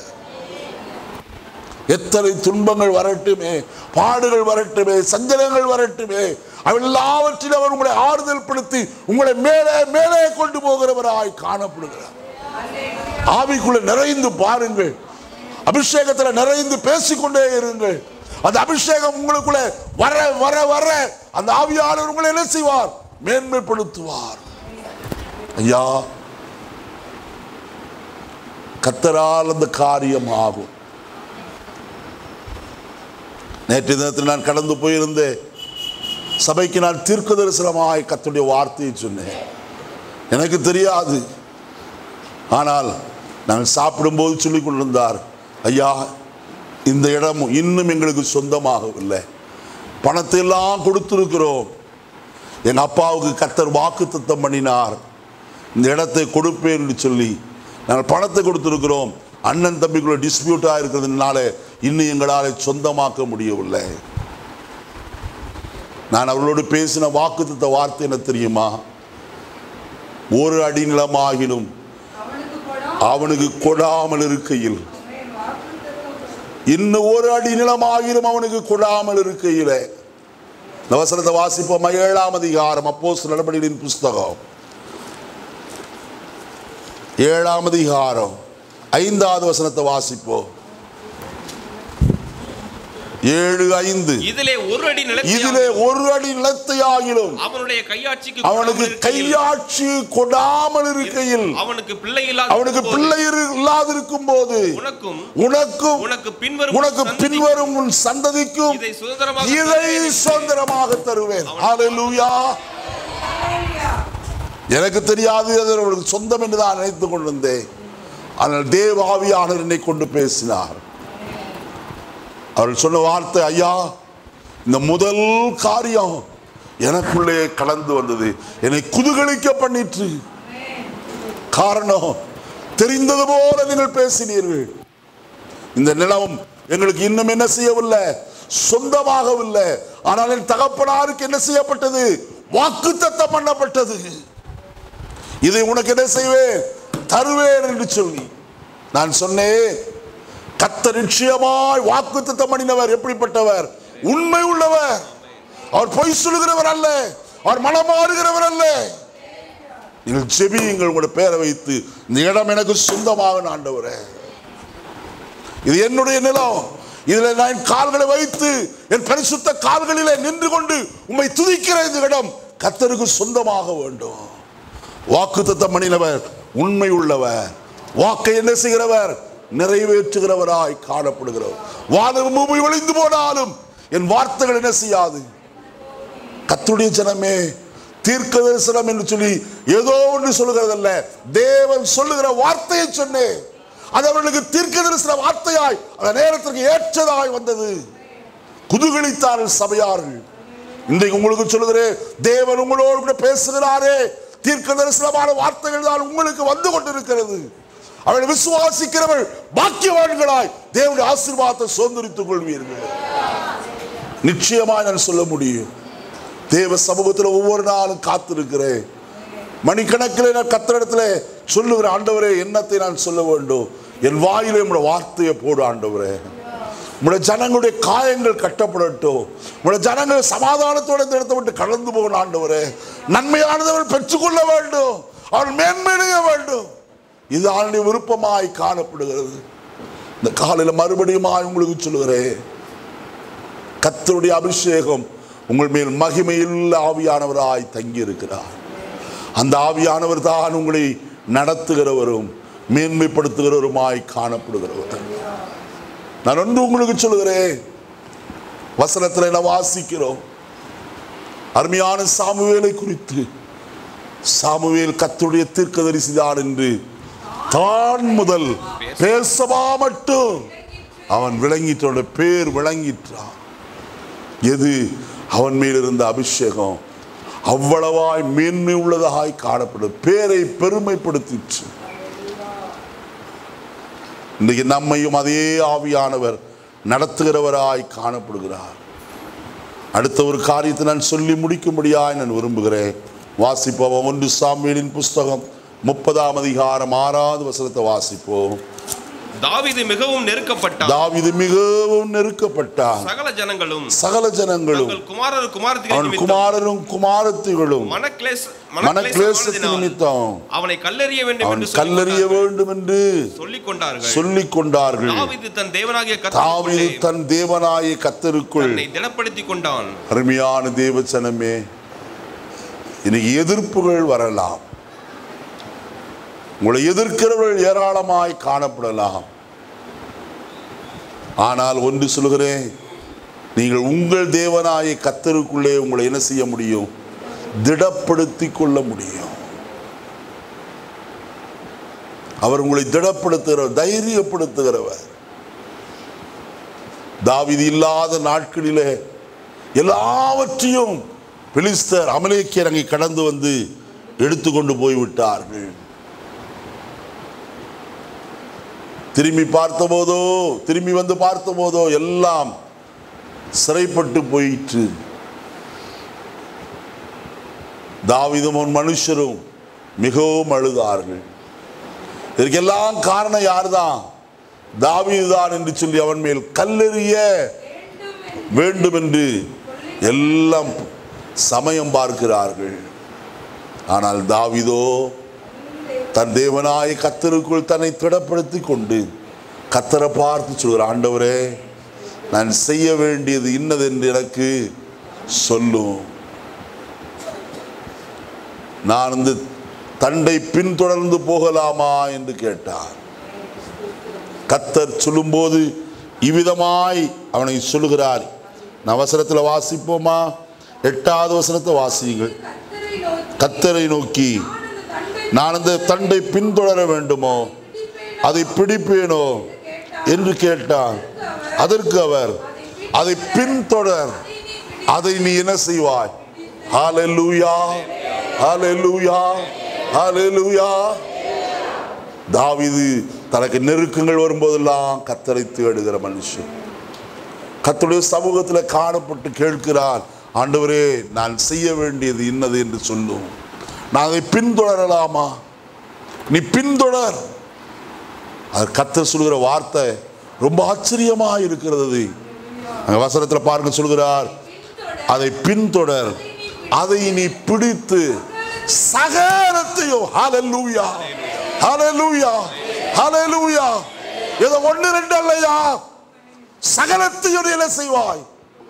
எத்தனை துன்பங்கள் வரட்டுமே பாடுகள் வரட்டுமே சஞ்சலங்கள் வரட்டுமே அவை எல்லாவற்றிலும் அவர் உங்களை ஆறுதல் படுத்தி உங்களை மேலே மேலே கொண்டு போகிறவராய் காணப்படுகிறார் ஆவிக்குள்ள நிறைந்து பாருங்கள் அபிஷேகத்துல நிறைந்து பேசிக்கொண்டே இருங்கள் அந்த அபிஷேகம் உங்களுக்குள்ள வர வர வர அந்த ஆவியாளர் உங்களை என்ன செய்வார் மேன்மைப்படுத்துவார் ஐயா கத்தரால் அந்த காரியம் ஆகும் நேற்று தினத்தில் நான் கடந்து போயிருந்தேன் சபைக்கு நான் தீர்க்க தரிசனமாய் கத்துடைய வார்த்தையை சொன்னேன் எனக்கு தெரியாது ஆனால் நாங்கள் சாப்பிடும்போது சொல்லிக் கொண்டிருந்தார் ஐயா இந்த இடம் இன்னும் எங்களுக்கு சொந்தமாகவில்லை பணத்தை எல்லாம் கொடுத்திருக்கிறோம் எங்கள் அப்பாவுக்கு கத்தர் வாக்கு தத்தம் பண்ணினார் இந்த இடத்தை கொடுப்பேன் என்று சொல்லி நாங்கள் பணத்தை கொடுத்திருக்கிறோம் அண்ணன் தம்பிக்குள்ள டிஸ்பியூட்டாக இருக்கிறதுனால இன்னும் எங்களால் சொந்தமாக்க முடியவில்லை நான் அவர்களோடு பேசின வாக்குத்தத்த வார்த்தை என்ன தெரியுமா ஒரு அடி நிலமாகிலும் அவனுக்கு கொடா அவனுக்கு கொடாமல் இருக்கையில் இன்னும் ஒரு அடி நிலமாகிலும் அவனுக்கு கொடாமல் இருக்கையில இந்த வசனத்தை வாசிப்போம் ஏழாம் அதிகாரம் அப்போஸ் நடவடிக்கையின் புஸ்தகம் ஏழாம் அதிகாரம் ஐந்தாவது வசனத்தை வாசிப்போம் ஏழு ஐந்து இதிலே ஒரு அடி இதிலே நிலத்தில் ஒரு அடி நிலத்தை ஆகிலும் அவனுடைய கையாட்சிக்கு அவனுக்கு கொடாமல் இருக்கையில், கையாட்சி கொடாமல் இருக்கையில் அவனுக்கு பிள்ளை இல்லாத அவனுக்கு பிள்ளை இரு- இல்லாதிருக்கும் போது உனக்கும் உனக்கும் உனக்கு பின்வரும் உனக்கு சந்ததிக்கும் பின்வரும் உன் சந்ததிக்கும் இதை சுதந்திரமாக இதை தருவேன் என்று சுதந்திரமாக தருவேன் ஹalleluya எனக்கு தெரியாது அது அவருக்கு சொந்தம் என்று நான் நினைத்துக் கொண்டிருந்தேன் ஆனால் தேவாவியானவர் என்னை கொண்டு பேசினார் அவர்கள் சொன்ன வார்த்தை ஐயா இந்த முதல் காரியம் எனக்குள்ளே கலந்து வந்தது என்னை குதூகலிக்க பண்ணிற்று காரணம் தெரிந்தது போல நீங்கள் பேசினீர்கள் இந்த நிலம் எங்களுக்கு இன்னும் என்ன செய்யவில்லை சொந்தமாகவில்லை ஆனால் என் தகப்பனாருக்கு என்ன செய்யப்பட்டது வாக்குத்தத்தம் பண்ணப்பட்டது இதை உனக்கு என்ன செய்வேன் தருவேன் என்று சொல்லி நான் சொன்னேன் கத்த நிச்சயமாய் வாக்குத்தத்தம் பண்ணினவர் எப்படிப்பட்டவர் உண்மை உள்ளவர் அவர் பொய் சொல்லுகிறவர் அல்ல அவர் மனம் மாறுகிறவர் அல்ல நீங்கள் செபியுங்கள் உங்களுடைய பேரை வைத்து இந்த இடம் எனக்கு சொந்தமாக ஆண்டவரே இது என்னுடைய நிலம் இதுல நான் என் கால்களை வைத்து என் பரிசுத்த கால்களிலே நின்று கொண்டு உம்மை துதிக்கிற இந்த இடம் கத்தருக்கு சொந்தமாக வேண்டும் வாக்கு மணினவர் உண்மை உள்ளவர் வாக்கை என்ன செய்கிறவர் நிறைவேற்றுகிறவராய் காணப்படுகிறவர் வானம் பூமி ஒளிந்து போனாலும் என் வார்த்தைகள் என்ன செய்யாது கத்துடைய ஜனமே தீர்க்க தரிசனம் என்று சொல்லி ஏதோ ஒன்று சொல்லுகிறதல்ல தேவன் சொல்லுகிற வார்த்தையை சொன்னேன் அது அவர்களுக்கு தீர்க்க தரிசன வார்த்தையாய் அந்த நேரத்திற்கு ஏற்றதாய் வந்தது குதூகலித்தார்கள் சபையார்கள் இன்றைக்கு உங்களுக்கு சொல்லுகிறேன் தேவன் உங்களோடு கூட பேசுகிறாரே தீர்க்க தரிசனமான வார்த்தைகள் தான் உங்களுக்கு வந்து கொண்டிருக்கிறது அவள் விசுவாசிக்கிறவள் பாக்கியவான்களாய் தேவனுடைய ஆசீர்வாதத்தை சுதந்திரித்துக் கொள்வீர்கள் நிச்சயமாய் நான் சொல்ல முடியும் தேவ சமூகத்தில் ஒவ்வொரு நாளும் காத்திருக்கிறேன் மணிக்கணக்கில் நான் கத்திரிடத்துல சொல்லுகிற ஆண்டவரே என்னத்தை நான் சொல்ல வேண்டும் என் வாயிலே உங்களுடைய வார்த்தையை போடு ஆண்டவரே உங்களுடைய ஜனங்களுடைய காயங்கள் கட்டப்படட்டும் உங்களுடைய ஜனங்கள் சமாதானத்தோட இந்த இடத்தை விட்டு கடந்து போகணும் ஆண்டவரே நன்மையானதவள் பெற்றுக்கொள்ள வேண்டும் அவள் மேன்மேடைய வேண்டும் இது ஆளுடைய விருப்பமாய் காணப்படுகிறது இந்த காலையில் மறுபடியுமாய் உங்களுக்கு சொல்லுகிறேன் கத்தருடைய அபிஷேகம் உங்கள் மேல் மகிமையில் ஆவியானவராய் தங்கி இருக்கிறார் அந்த ஆவியானவர் தான் உங்களை நடத்துகிறவரும் மேன்மைப்படுத்துகிறவருமாய் காணப்படுகிறவர் நான் ஒன்று உங்களுக்கு சொல்லுகிறேன் வசனத்தில் என்ன வாசிக்கிறோம் அருமையான சாமுவேலை குறித்து சாமுவேல் கத்துடைய தீர்க்கதரிசிதான் என்று தான் முதல் பேசவா மட்டும் அவன் விளங்கிட்டோட பேர் விளங்கிற்றான் எது அவன் மேல் இருந்த அபிஷேகம் அவ்வளவாய் மேன்மை உள்ளதாய் காணப்படும் பேரை பெருமைப்படுத்திற்று இன்றைக்கு நம்மையும் அதே ஆவியானவர் நடத்துகிறவராய் காணப்படுகிறார் அடுத்த ஒரு காரியத்தை நான் சொல்லி முடிக்கும்படியாய் நான் விரும்புகிறேன் வாசிப்போம் ஒன்று சாமியலின் புஸ்தகம் முப்பதாம் அதிகாரம் ஆறாவது வசனத்தை வாசிப்போம் தாவீது மிகவும் நெருக்கப்பட்டார் தாவீது மிகவும் நெருக்கப்பட்டார் சகல ஜனங்களும் சகல ஜனங்களும் தங்கள் குமாரர் குமாரத்திகள் அவன் நிமித்தம் குமாரரும் குமாரத்திகளும் மனக்லேச மனக்லேசத்தின் மனக்லேசத்தினால் நிமித்தம் அவனை கல்லெறிய வேண்டும் அவன் என்று கல்லறிய வேண்டும் என்று சொல்லிக் கொண்டார்கள் சொல்லிக் கொண்டார்கள் தாவீது தன் தேவனாகிய தாவீது கர்த்தருக்குள்ளே தன் தேவனாய கத்தருக்குள் தன்னை திடப்படுத்திக் கொண்டான் அருமையான தேவச்சனமே இன்னைக்கு எதிர்ப்புகள் வரலாம் உங்களை எதிர்க்கிறவர்கள் ஏராளமாய் காணப்படலாம் ஆனால் ஒன்று சொல்கிறேன் நீங்கள் உங்கள் தேவனாய கத்தருக்குள்ளே உங்களை என்ன செய்ய முடியும் திடப்படுத்தி கொள்ள முடியும் அவர் உங்களை திடப்படுத்துகிறவர் தைரியப்படுத்துகிறவர் தாவீது இல்லாத நாட்களிலே எல்லாவற்றையும் பெலிஸ்தர் அமலேக்கியர் அங்கே கடந்து வந்து எடுத்துக்கொண்டு போய் விட்டார்கள் திரும்பி பார்த்தபோதோ திரும்பி வந்து பார்த்தபோதோ எல்லாம் சிறைப்பட்டு போயிற்று தாவீதும் அவன் மனுஷரும் மிகவும் அழுதார்கள் இதற்கெல்லாம் காரணம் யார்தான் தாவீதுதான் என்று சொல்லி அவன் மேல் கல்லெறிய வேண்டும் என்று எல்லாம் சமயம் பார்க்கிறார்கள் ஆனால் தாவீதோ தன் தேவனாய கத்தருக்குள் தன்னை திடப்படுத்தி கொண்டு கத்தரை பார்த்து சொல்கிறார் ஆண்டவரே நான் செய்ய வேண்டியது இன்னதென்று எனக்கு சொல்லும் நான் இந்த தண்டை பின்தொடர்ந்து போகலாமா என்று கேட்டார் கத்தர் சொல்லும்போது இவ்விதமாய் அவனை சொல்லுகிறார் நான் வசனத்தில் வாசிப்போமா எட்டாவது வசனத்தை வாசியுங்கள் கர்த்தரை நோக்கி கத்தரை நோக்கி நான் அந்த தண்டை நான் அந்த தண்டை பின்தொடர வேண்டுமோ அதை பிடிப்பேனோ என்று கேட்டான் அதற்கு அவர் அதை பின்தொடர் அதை நீ என்ன செய்வாய் ஹalleluya ஹalleluya ஹalleluya தாவீது தனக்கு நெருக்கங்கள் வரும்போதெல்லாம் கத்தரை தேடுகிற மனுஷன் கர்த்தருடைய சமூகத்தில் காணப்பட்டு கேட்கிறார் ஆண்டவரே நான் செய்ய வேண்டியது இன்னது என்று சொல்லும் நான் அதை பின்தொடரலாமா நீ பின்தொடர் அது கத்தர் சொல்கிற வார்த்தை ரொம்ப ஆச்சரியமா இருக்கிறது அங்க வசனத்தில் பாருங்க சொல்கிறார் அதை பின்தொடர் அதை நீ பிடித்து சகலத்தையும் ஹalleluya ஹalleluya ஹalleluya இது ஒன்று ரெண்டு அல்லையா சகலத்தையும் நீ என்ன செய்வாய்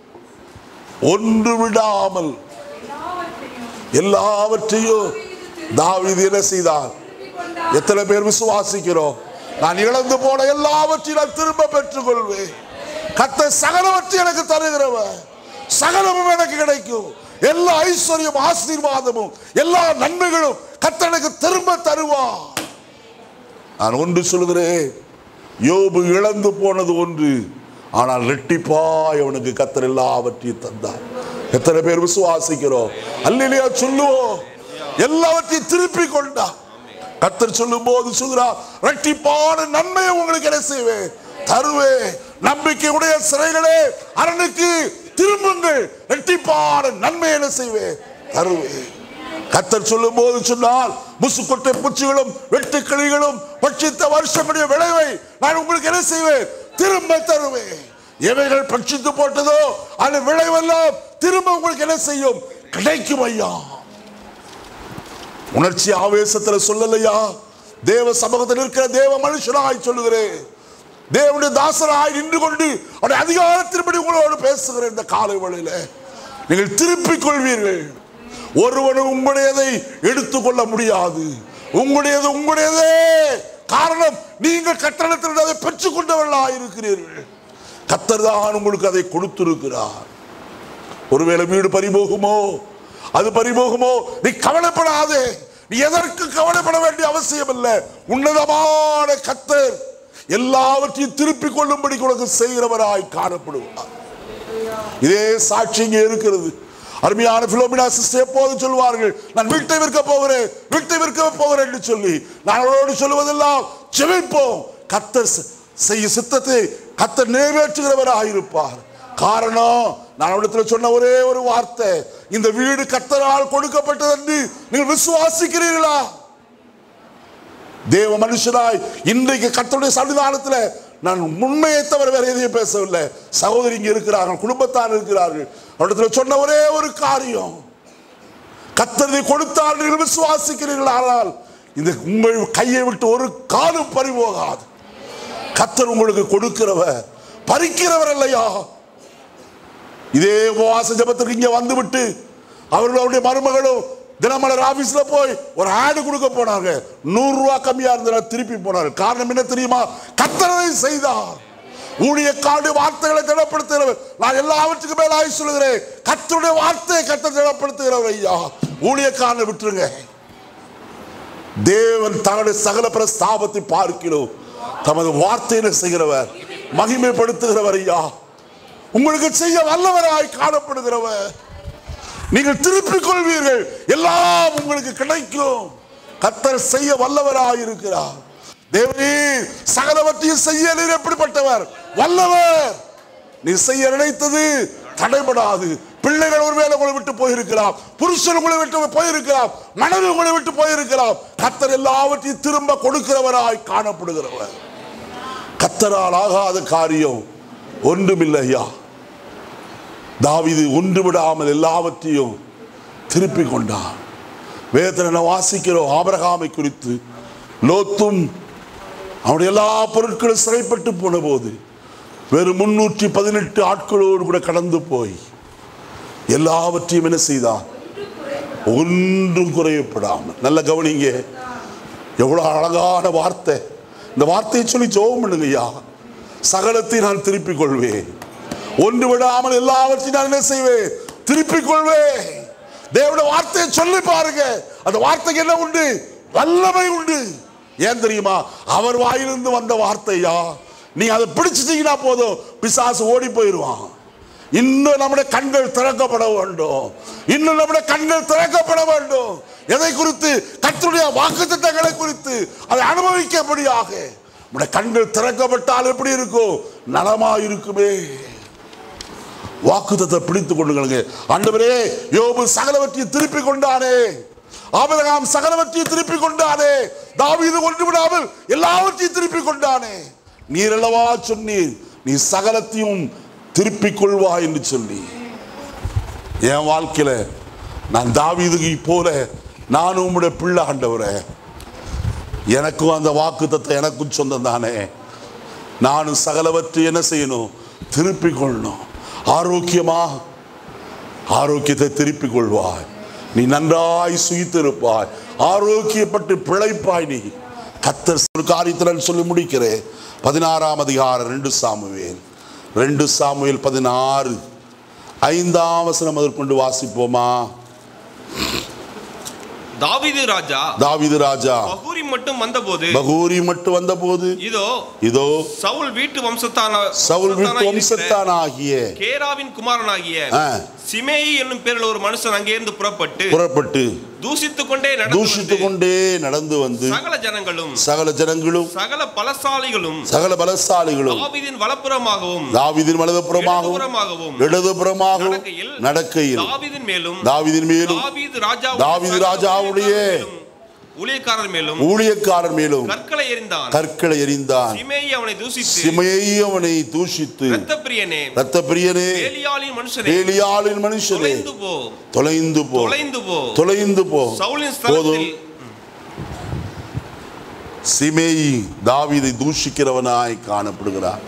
ஒன்று விடாமல் எல்லாவற்றையும் எல்லாவற்றையும் தாவீது என்ன செய்தார் திருப்பிக் கொண்டார். எத்தனை பேர் விசுவாசிக்கிறோம் நான் இழந்து போன எல்லாவற்றையும் நான் திரும்ப பெற்றுக்கொள்வேன் கத்த சகலவற்றை எனக்கு தருகிறவன் சகலமும் எனக்கு கிடைக்கும் எல்லா ஐஸ்வர்யம் ஆசீர்வாதமும் எல்லா நன்மைகளும் கத்த எனக்கு திரும்ப தருவான் நான் ஒன்று சொல்கிறேன் யோபு இழந்து போனது ஒன்று ஆனால் ரெட்டிப்பாய் அவனுக்கு கத்தர் எல்லாவற்றையும் தந்தார் எத்தனை பேர் விசுவாசிக்கிறோம் அல்லையா சொல்லுவோம் எல்லாவற்றையும் திருப்பி கொண்டா கத்தர் சொல்லும் போது சொல்கிறார் ரெட்டிப்பான நன்மையை உங்களுக்கு என்ன செய்வேன் தருவேன் நம்பிக்கையுடைய சிறைகளே அரணுக்கு திரும்புங்கள் ரெட்டிப்பான நன்மை என்ன செய்வேன் தருவேன் கத்தர் சொல்லும் போது சொன்னால் முசுக்கொட்டை பூச்சிகளும் வெட்டுக்கிளிகளும் பட்சித்த வருஷமுடைய விளைவை நான் உங்களுக்கு என்ன செய்வேன் திரும்ப தருவேன் எவைகள் பட்சித்து போட்டதோ அந்த விளைவெல்லாம் திரும்ப உங்களுக்கு என்ன செய்யும் கிடைக்கும் ஐயா உணர்ச்சி ஆவேசத்துல சொல்லலையா தேவ சமூகத்தில் இருக்கிற தேவ மனுஷனாய் சொல்லுகிறேன் தேவனுடைய தாசராய் நின்று கொண்டு அவருடைய அதிகாரத்தின்படி உங்களோடு பேசுகிறேன் இந்த காலை வேளையில நீங்கள் திருப்பிக் கொள்வீர்கள் ஒருவனும் உங்களுடையதை எடுத்துக்கொள்ள முடியாது உங்களுடையது உங்களுடையதே காரணம் நீங்கள் கட்டணத்தில் அதை பெற்றுக் கொண்டவர்களாக இருக்கிறீர்கள் கத்தர் தான் உங்களுக்கு அதை கொடுத்திருக்கிறார் ஒருவேளை வீடு பறிபோகுமோ அது பறிபோகுமோ நீ கவலைப்படாதே நீ எதற்கு கவலைப்பட வேண்டிய அவசியம் இல்லை உன்னதமான கத்தர் எல்லாவற்றையும் திருப்பிக் கொள்ளும்படி உனக்கு செய்கிறவராய் காணப்படுவார் இதே சாட்சி இங்கே இருக்கிறது அருமையான பிலோமினா சிஸ்டர் எப்போது சொல்வார்கள் நான் வீட்டை விற்க போகிறேன் வீட்டை விற்க போகிறேன் என்று சொல்லி நான் அவரோடு சொல்லுவதெல்லாம் செவிப்போம் கத்தர் செ- செய்ய சித்தத்தை கத்தர் நிறைவேற்றுகிறவராக இருப்பார் காரணம் நான் அவரிடத்தில் சொன்ன ஒரே ஒரு வார்த்தை இந்த வீடு கத்தரால் கொடுக்கப்பட்டது என்று நீங்கள் விசுவாசிக்கிறீர்களா தேவ மனுஷனாய் இன்றைக்கு கர்த்தருடைய சன்னிதானத்தில் நான் உண்மையை தவிர வேற எதையும் பேசவில்லை சகோதரி இங்க இருக்கிறார்கள் குடும்பத்தார் இருக்கிறார்கள் அவரிடத்தில் சொன்ன ஒரே ஒரு காரியம் கத்தரதை கொடுத்தார் நீங்கள் விசுவாசிக்கிறீர்கள் ஆனால் இந்த உங்கள் கையை விட்டு ஒரு காலும் பறிபோகாது கத்தர் உங்களுக்கு கொடுக்கிறவர் பறிக்கிறவர் இல்லையா இதே உபவாச ஜபத்திற்கு இங்க வந்துவிட்டு அவர்கள் அவருடைய மருமகளும் தினமலர் ஆபீஸ்ல போய் ஒரு ஆடு கொடுக்க போனாங்க நூறு ரூபாய் கம்மியா இருந்தா திருப்பி போனார் காரணம் என்ன தெரியுமா கத்தரதை செய்தார் ஊழியக்காருடைய வார்த்தைகளை திடப்படுத்துகிறவர் நான் எல்லாவற்றுக்கும் மேலாய் சொல்லுகிறேன் கத்தருடைய வார்த்தையை கத்த திடப்படுத்துகிறவர் ஐயா ஊழியக்காரனை விட்டுருங்க தேவன் தன்னுடைய சகல பிரஸ்தாபத்தை பார்க்கிறோம் தமது வார்த்தையில செய்கிறவர் மகிமைப்படுத்துகிறவர் ஐயா உங்களுக்கு செய்ய வல்லவராய் காணப்படுகிறவர் நீங்கள் திருப்பிக் கொள்வீர்கள் எல்லாம் உங்களுக்கு கிடைக்கும் கத்தர் செய்ய வல்லவராய் இருக்கிறார் தேவனே சகலவற்றையும் செய்ய நீர் எப்படிப்பட்டவர் வல்லவர் நீ செய்ய நினைத்தது தடைபடாது பிள்ளைகள் ஒருவேளை உங்களை விட்டு போயிருக்கலாம் புருஷன் உங்களை விட்டு போயிருக்கலாம் மனைவி உங்களை விட்டு போயிருக்கலாம் கத்தர் எல்லாவற்றையும் திரும்ப கொடுக்கிறவராய் காணப்படுகிறவர் கத்தரால் ஆகாத காரியம் ஒன்றுமில்லையா தாவீது ஒன்று விடாமல் எல்லாவற்றையும் திருப்பி கொண்டார் வேதனை வாசிக்கிறோம் ஆபரகாமை குறித்து லோத்தும் அவனுடைய எல்லா பொருட்களும் சிறைப்பட்டு போன போது வெறும் முன்னூற்றி பதினெட்டு ஆட்களோடு கூட கடந்து போய் எல்லாவற்றையும் என்ன செய்தார் ஒன்றும் குறையப்படாமல் நல்ல கவனிங்க எவ்வளவு அழகான வார்த்தை இந்த வார்த்தையை சொல்லி ஜெபம் பண்ணுங்க ஐயா சகலத்தை நான் திருப்பிக் கொள்வேன் ஒன்று விடாமல் எல்லாவற்றையும் நான் என்ன செய்வேன் திருப்பிக் கொள்வேன் தேவனுடைய வார்த்தையை சொல்லி பாருங்க அந்த வார்த்தைக்கு என்ன உண்டு வல்லமை உண்டு ஏன் தெரியுமா அவர் வாயிலிருந்து வந்த வார்த்தையா நீ அதை பிடிச்சிட்டீங்கன்னா போதும் பிசாசு ஓடி போயிடுவான் இன்னும் நம்முடைய கண்கள் திறக்கப்பட வேண்டும் இன்னும் நம்முடைய கண்கள் திறக்கப்பட வேண்டும் எதை குறித்து கர்த்தருடைய வாக்குத்தத்தங்களை குறித்து அதை அனுபவிக்கபடியாக நம்முடைய கண்கள் திறக்கப்பட்டால் எப்படி இருக்கும் நலமா இருக்குமே வாக்குத்தத்தை பிடித்துக் கொண்டுகளுங்க ஆண்டவரே யோபு சகலவற்றையும் திருப்பி கொண்டானே ஆபிரகாம் சகலவற்றையும் திருப்பி கொண்டானே தாவீது ஒன்று விடாமல் எல்லாவற்றையும் திருப்பி கொண்டானே நீர் அல்லவா சொன்னீர் நீ சகலத்தையும் திருப்பிக் கொள்வா என்று சொல்லி என் வாழ்க்கையில நான் தாவீதுக்கு போல நானும் உம்முடைய பிள்ளை ஆண்டவரே எனக்கும் அந்த வாக்கு எனக்கும் சொந்தம் தானே நானும் சகலவற்றை என்ன செய்யணும் திருப்பிக் கொள்ளணும் ஆரோக்கியமா ஆரோக்கியத்தை திருப்பிக் கொள்வாய் நீ நன்றாய் சுயித்திருப்பாய் ஆரோக்கியப்பட்டு பிழைப்பாய் நீ கத்தர் ஒரு காரியத்தை நான் சொல்லி முடிக்கிறேன் பதினாறாம் அதிகாரம் ரெண்டு சாமுவேல் ரெண்டு சாமுவேல் பதினாறு ஐந்தாம் வசனம் முதற்கொண்டு வாசிப்போமா தாவீது ராஜா தாவீது ராஜா பகூரி மட்டும் வந்தபோது பகூரி மட்டும் வந்தபோது இதோ இதோ சவுல் வீட்டு வம்சத்தான சவுல் வீட்டு வம்சத்தானாய் இருக்கிற வம்சத்தானாகிய கேராவின் குமாரனாகிய ஆ, சிமேயி என்னும் பேரில் ஒரு மனுஷன் அங்கேருந்து புறப்பட்டு புறப்பட்டு தூசித்துக் கொண்டே நடந்து தூஷித்து வந்து கொண்டே நடந்து வந்து சகல ஜனங்களும் சகல ஜனங்களும் சகல பலசாலிகளும் சகல பலசாலிகளும் தாவீதின் வலப்புறமாகவும் தாவீதின் வலதுபுறமாகவும் இடதுபுறமாகவும் இடதுபுறமாகவும் நடக்கையில் நடக்கையில் தாவீதின் மேலும் தாவீதின் மேலும் தாவீது ராஜா தாவீது ராஜாவுடைய ஊழியக்காரர் மேலும் ஊழியக்காரர் மேலும் கற்களை எறிந்தான் கற்களை எறிந்தான் சிமேயி அவனை தூசித்து சிமையை அவனை தூஷித்து இரத்த பிரியனே ரத்த பிரியனே ஏலியாளின் மனுஷனே வேலியாளின் மனுஷனே தொலைந்து போ தொலைந்து போ தொலைந்து போ தொலைந்து போ சவுலின் போதும் ஸ்தலத்தில் சிமேயி தாவீதை தூஷிக்கிறவனாய் காணப்படுகிறார்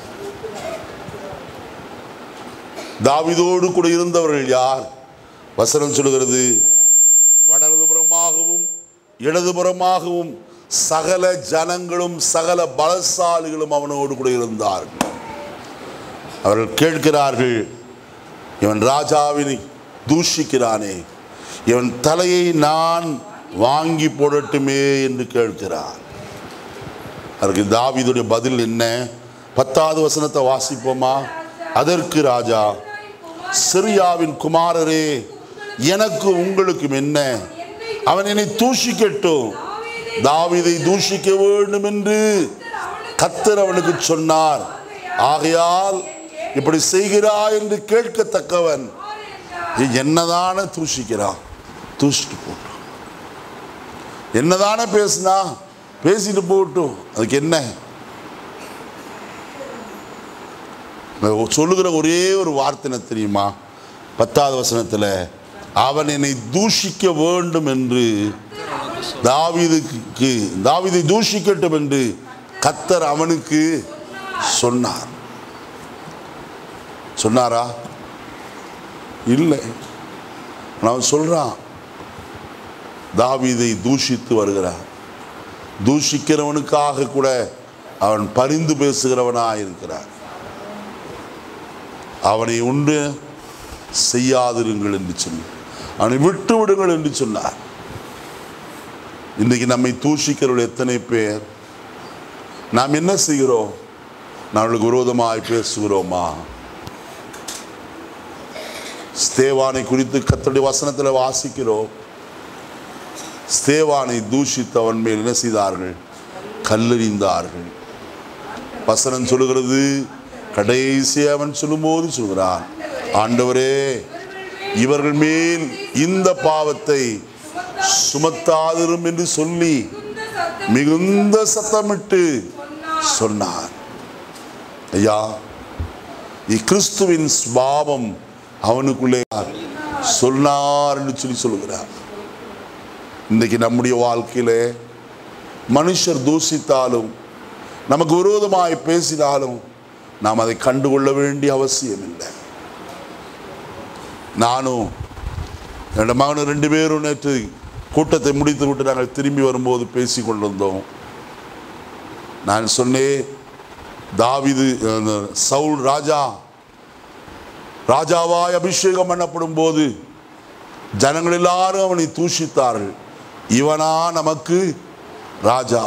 தாவீதோடு கூட இருந்தவர்கள் யார் வசனம் சொல்லுகிறது வடதுபுறமாகவும் இடதுபுறமாகவும் சகல ஜனங்களும் சகல பலசாலிகளும் அவனோடு கூட இருந்தார்கள் அவர்கள் கேட்கிறார்கள் இவன் ராஜாவினை தூஷிக்கிறானே இவன் தலையை நான் வாங்கி போடட்டுமே என்று கேட்கிறார் அதற்கு தாவீதுடைய பதில் என்ன பத்தாவது வசனத்தை வாசிப்போமா அதற்கு ராஜா சிரியாவின் குமாரரே எனக்கு உங்களுக்கும் என்ன அவன் என்னை தூஷிக்கட்டும் தாவீதை தூஷிக்க வேண்டும் என்று கத்தர் அவனுக்கு சொன்னார் ஆகையால் இப்படி செய்கிறாய் என்று கேட்கத்தக்கவன் நீ என்னதான தூஷிக்கிறான் தூஷிட்டு போட்டோம் என்னதானே பேசுனா பேசிட்டு போகட்டும் அதுக்கு என்ன நான் சொல்லுகிற ஒரே ஒரு வார்த்தை என்ன தெரியுமா பத்தாவது வசனத்தில் அவன் என்னை தூஷிக்க வேண்டும் என்று தாவீதுக்கு தாவீதை தூஷிக்கட்டும் என்று கத்தர் அவனுக்கு சொன்னார் சொன்னாரா இல்லை நான் சொல்றான் தாவீதை தூஷித்து வருகிறான் தூஷிக்கிறவனுக்காக கூட அவன் பரிந்து பேசுகிறவனாக இருக்கிறான் அவனை உண்டு செய்யாதிருங்கள் என்று சொல்லி அவனை விட்டு விடுங்கள் என்று சொன்னார் இன்றைக்கு நம்மை தூஷிக்கிறவர்கள் எத்தனை பேர் நாம் என்ன செய்கிறோம் நம்மளுக்கு விரோதமாய் பேசுகிறோமா ஸ்தேவானை குறித்து கத்தருடைய வசனத்தில் வாசிக்கிறோம் ஸ்தேவானை தூஷித்து அவன் மேல் என்ன செய்தார்கள் கல்லெறிந்தார்கள் வசனம் சொல்லுகிறது கடைசி அவன் சொல்லும்போது சொல்கிறான் ஆண்டவரே இவர்கள் மேல் இந்த பாவத்தை சுமத்தாதிரும் என்று சொல்லி மிகுந்த சத்தமிட்டு சொன்னார் ஐயா கிறிஸ்துவின் சுபாவம் அவனுக்குள்ளே சொன்னார் என்று சொல்லி சொல்லுகிறார் இன்றைக்கு நம்முடைய வாழ்க்கையிலே மனுஷர் தூஷித்தாலும் நமக்கு விரோதமாய் பேசினாலும் நாம் அதை கண்டுகொள்ள வேண்டிய அவசியம் இல்லை நானும் என்னோட மகனும் ரெண்டு பேரும் நேற்று கூட்டத்தை முடித்து விட்டு நாங்கள் திரும்பி வரும்போது பேசி கொண்டிருந்தோம் நான் சொன்னேன் தாவிது அந்த சவுல் ராஜா ராஜாவாய் அபிஷேகம் பண்ணப்படும் போது ஜனங்கள் எல்லாரும் அவனை தூஷித்தார்கள் இவனா நமக்கு ராஜா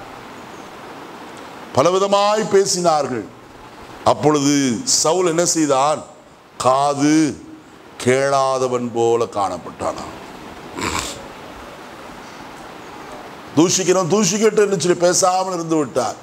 பலவிதமாய் பேசினார்கள் அப்பொழுது சவுல் என்ன செய்தான் காது கேளாதவன் போல காணப்பட்டானாம் தூஷிக்கிறோம் தூஷிக்கட்டும் என்று சொல்லி பேசாமல் இருந்து விட்டார்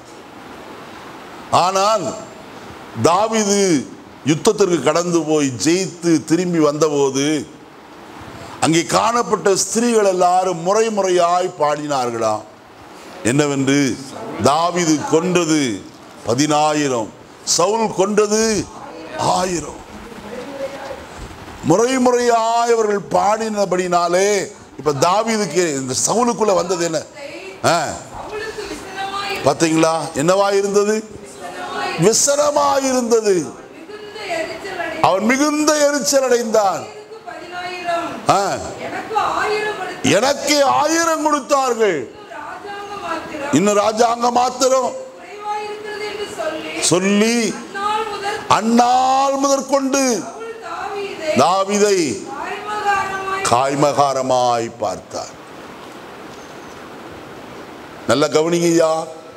ஆனால் தாவீது யுத்தத்திற்கு கடந்து போய் ஜெயித்து திரும்பி வந்தபோது அங்கே காணப்பட்ட ஸ்திரீகள் எல்லாரும் முறை முறையாய் பாடினார்களாம் என்னவென்று தாவீது கொன்றது பதினாயிரம் சவுல் கொன்றது ஆயிரம் முறை முறையாய் அவர்கள் பாடினபடினாலே இப்ப தாவீதுக்கு இந்த சவுலுக்குள்ள வந்தது என்ன ஆ, அவளுக்கு விசனமாய் பாத்தீங்களா என்னவா இருந்தது விசனமாய் விசனமா இருந்தது மிகுந்த எரிச்சல் அடை அவன் மிகுந்த எரிச்சல் அடைந்தான் எனக்கு பதினாயிரம் ஆ, எனக்கு ஆயிரம் கொடுத்து எனக்கு ஆயிரம் கொடுத்தார்கள் ராஜாங்க மாத்திரம் இன்னும் ராஜாங்க மாத்திரம் குறைவாயிருக்கிறது என்று சொல்லி சொல்லி அந்நாள் முதல் அந்நாள் முதற்கொண்டு அவள் தாவீதை தாவிதை காய்மகாரமாய் காய்மகாரமாய் பார்த்தார் நல்ல கவனிங்கய்யா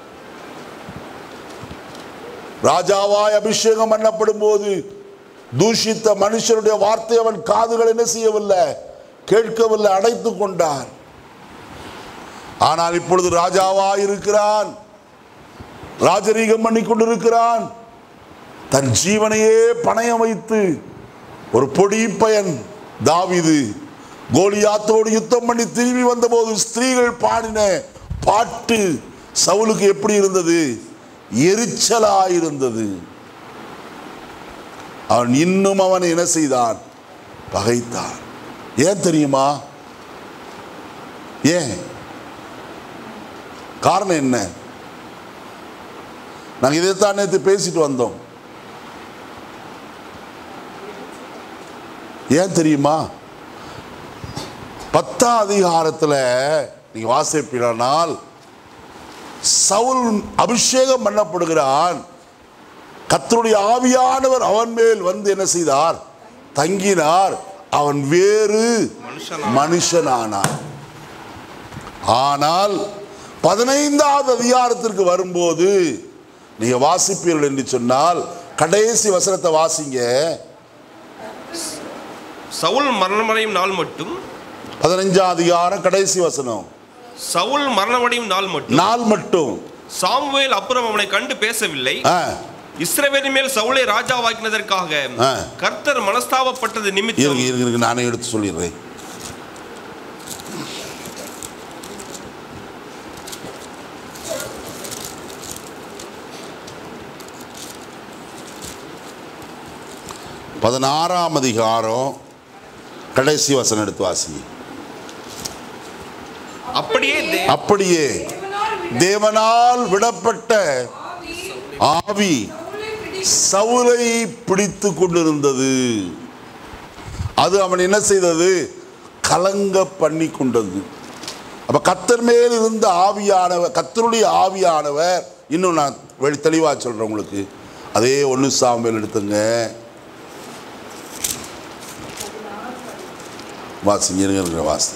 ராஜாவாய் அபிஷேகம் பண்ணப்படும் போது தூஷித்த மனுஷனுடைய வார்த்தை அவன் காதுகள் என்ன செய்யவில்லை கேட்கவில்லை அடைத்துக் கொண்டான் ஆனால் இப்பொழுது ராஜாவாய் இருக்கிறான் ராஜரீகம் பண்ணி கொண்டிருக்கிறான் தன் ஜீவனையே பணயம் வைத்து ஒரு பொடி பயன் தாவீது கோலியாத்தோடு யுத்தம் பண்ணி திரும்பி வந்தபோது ஸ்திரீகள் பாடின பாட்டு சவுலுக்கு எப்படி இருந்தது எரிச்சலாயிருந்தது அவன் இன்னும் அவனை என்ன செய்தான் பகைத்தான் ஏன் தெரியுமா ஏன் காரணம் என்ன நாங்கள் இதைத்தான் நேற்று பேசிட்டு வந்தோம் ஏன் தெரியுமா பத்தாம் அதிகாரத்தில் நீங்க வாசிப்பீரானால் சவுல் அபிஷேகம் பண்ணப்படுகிறான் கர்த்தருடைய ஆவியானவர் அவன் மேல் வந்து என்ன செய்தார் தங்கினார் அவன் வேறு மனுஷனா மனுஷனானான் ஆனால் பதினைந்தாவது அதிகாரத்திற்கு வரும்போது நீங்க வாசிப்பீர்கள் என்று சொன்னால் கடைசி வசனத்தை வாசிங்க சவுல் மரணமடையும் நாள் மட்டும் பதினைஞ்சாம் அதிகாரம் கடைசி வசனம் சவுல் மரணமடையும் நாள் மட்டும் நாள் மட்டும் சாமுவேல் அப்புறம் அவனை கண்டு பேசவில்லை ஆ, இஸ்ரவேலின் மேல் சவுலை ராஜாவாக்கினதற்காக ஆ. கர்த்தர் மனஸ்தாபப்பட்டது நிமித்தம் இருங்க இருங்க இருங்க நானே எடுத்து சொல்லிடுறேன் பதினாறாம் அதிகாரம் கடைசி வசனம் எடுத்து வாசி அப்படியே தே- அப்படியே தேவனால் விட தேவனால் விடப்பட்ட ஆவி ஆவி சவுலை பிடி சவுலை பிடித்து கொண்டிருந்தது அது அவன் என்ன செய்தது கலங்க பண்ணி கொண்டது அப்ப கத்தர் மேல் இருந்த ஆவியானவர் கத்தருடைய ஆவியானவர் இன்னும் நான் வெளி தெளிவா சொல்றேன் உங்களுக்கு அதே ஒன்று சாம்பல் எடுத்துங்க வாசிங்க இருங்க இருங்க வாசி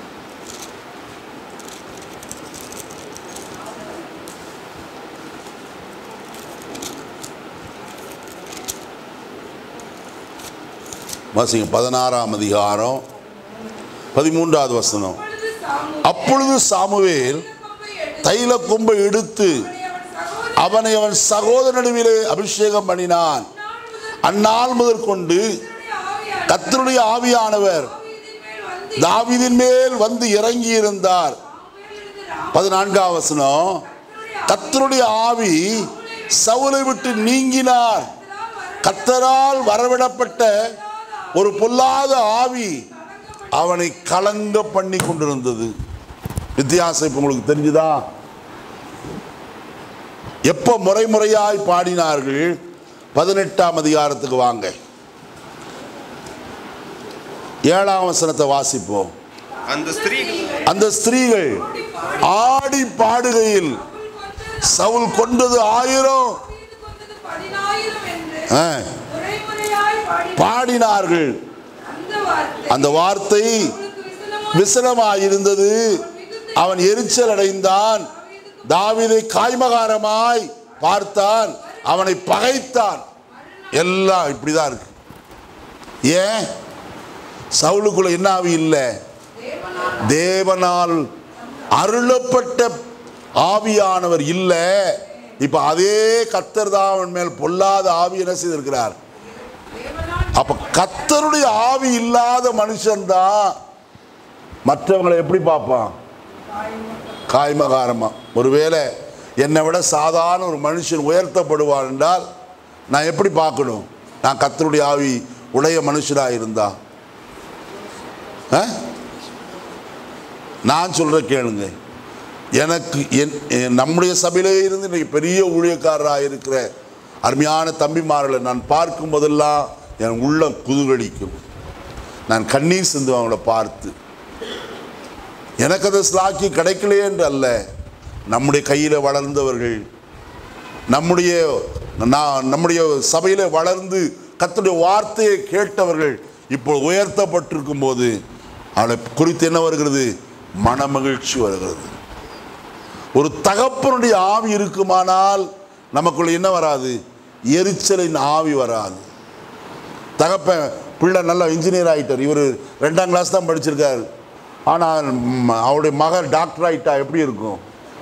வாசிங்க பதினாறாம் அதிகாரம் பதிமூன்றாவது வசனம் அப்பொழுது சாமுவேல் அப்பொழுது சாமுவேல் கொம்பை எடுத்து தைல கொம்பை எடுத்து அவனை அவன் சகோதரன் அவனை அவன் சகோதர நடுவிலே அபிஷேகம் பண்ணினான் அந்நாள் முதற்கொண்டு ஆவியானவர் கர்த்தருடைய ஆவியானவர் தாவீதின் மேல் வந்து தாவீதின் மேல் வந்து இறங்கி இருந்தார் சாமுவேல் எழுந்து ராம் பதினான்காம் வசனம் கர்த்தருடைய ஆவி சவுலை விட்டு நீங்கினார் கர்த்தரால் வரவிடப்பட்ட ஒரு பொல்லாத ஆவி அவனை கலங்க பண்ணி கொண்டிருந்தது வித்தியாசம் இப்ப உங்களுக்கு தெரிஞ்சுதா எப்ப முறை முறையாய் பாடினார்கள் பதினெட்டாம் அதிகாரத்துக்கு வாங்க ஏழாம் வசனத்தை வாசிப்போம் அந்த ஸ்திரீகள் அந்த ஸ்திரீகள் ஆடி பாடுகையில் சவுல் கொண்டது ஆயிரம் தாவீது கொண்டது பதினாயிரம் என்று ஆ, முறைமுறையாய் பாடி பாடினார்கள் அந்த வார்த்தை அந்த வார்த்தை அவனுக்கு விசனமாய் விசனமாயிருந்தது அவன் எரிச்சல் அடைந்தான் தாவீதை காய்மகாரமாய் பார்த்தான் அவனை பகைத்தான் எல்லாம் இப்படிதான் இருக்கு ஏன் சவுலுக்குள்ள என்ன ஆவி இல்லை தேவனால் அருளப்பட்ட ஆவியானவர் இல்லை இப்ப அதே கத்தர் தான் அவன் மேல் பொல்லாத ஆவி என்ன செய்திருக்கிறார் அப்ப கத்தருடைய ஆவி இல்லாத மனுஷன்தான் மற்றவங்களை எப்படி பார்ப்பான் காய்மகாரமா ஒருவேளை என்னை விட சாதாரண ஒரு மனுஷன் உயர்த்தப்படுவான் என்றால் நான் எப்படி பார்க்கணும் நான் கத்தருடைய ஆவி உடைய மனுஷரா இருந்தா ஆ? நான் சொல்ற கேளுங்க எனக்கு என் என் நம்முடைய சபையிலே இருந்து இன்னைக்கு பெரிய ஊழியக்காரராக இருக்கிற அருமையான தம்பிமார்களை நான் பார்க்கும் போதெல்லாம் என் உள்ளம் குதுகடிக்கும் நான் கண்ணீர் சிந்து அவங்கள பார்த்து எனக்கு அது ஸ்லாக்கி கிடைக்கலையே என்று அல்ல நம்முடைய கையில் வளர்ந்தவர்கள் நம்முடைய நான் நம்முடைய சபையில் வளர்ந்து கர்த்தருடைய வார்த்தையை கேட்டவர்கள் இப்போ உயர்த்தப்பட்டிருக்கும் போது அவளை குறித்து என்ன வருகிறது மனமகிழ்ச்சி வருகிறது ஒரு தகப்பனுடைய ஆவி இருக்குமானால் நமக்குள்ள என்ன வராது எரிச்சலின் ஆவி வராது தகப்பன் பிள்ளை நல்லா இன்ஜினியர் ஆகிட்டார் இவர் ரெண்டாம் கிளாஸ் தான் படிச்சிருக்காரு ஆனால் ம், அவருடைய மகன் டாக்டர் ஆகிட்டா எப்படி இருக்கும்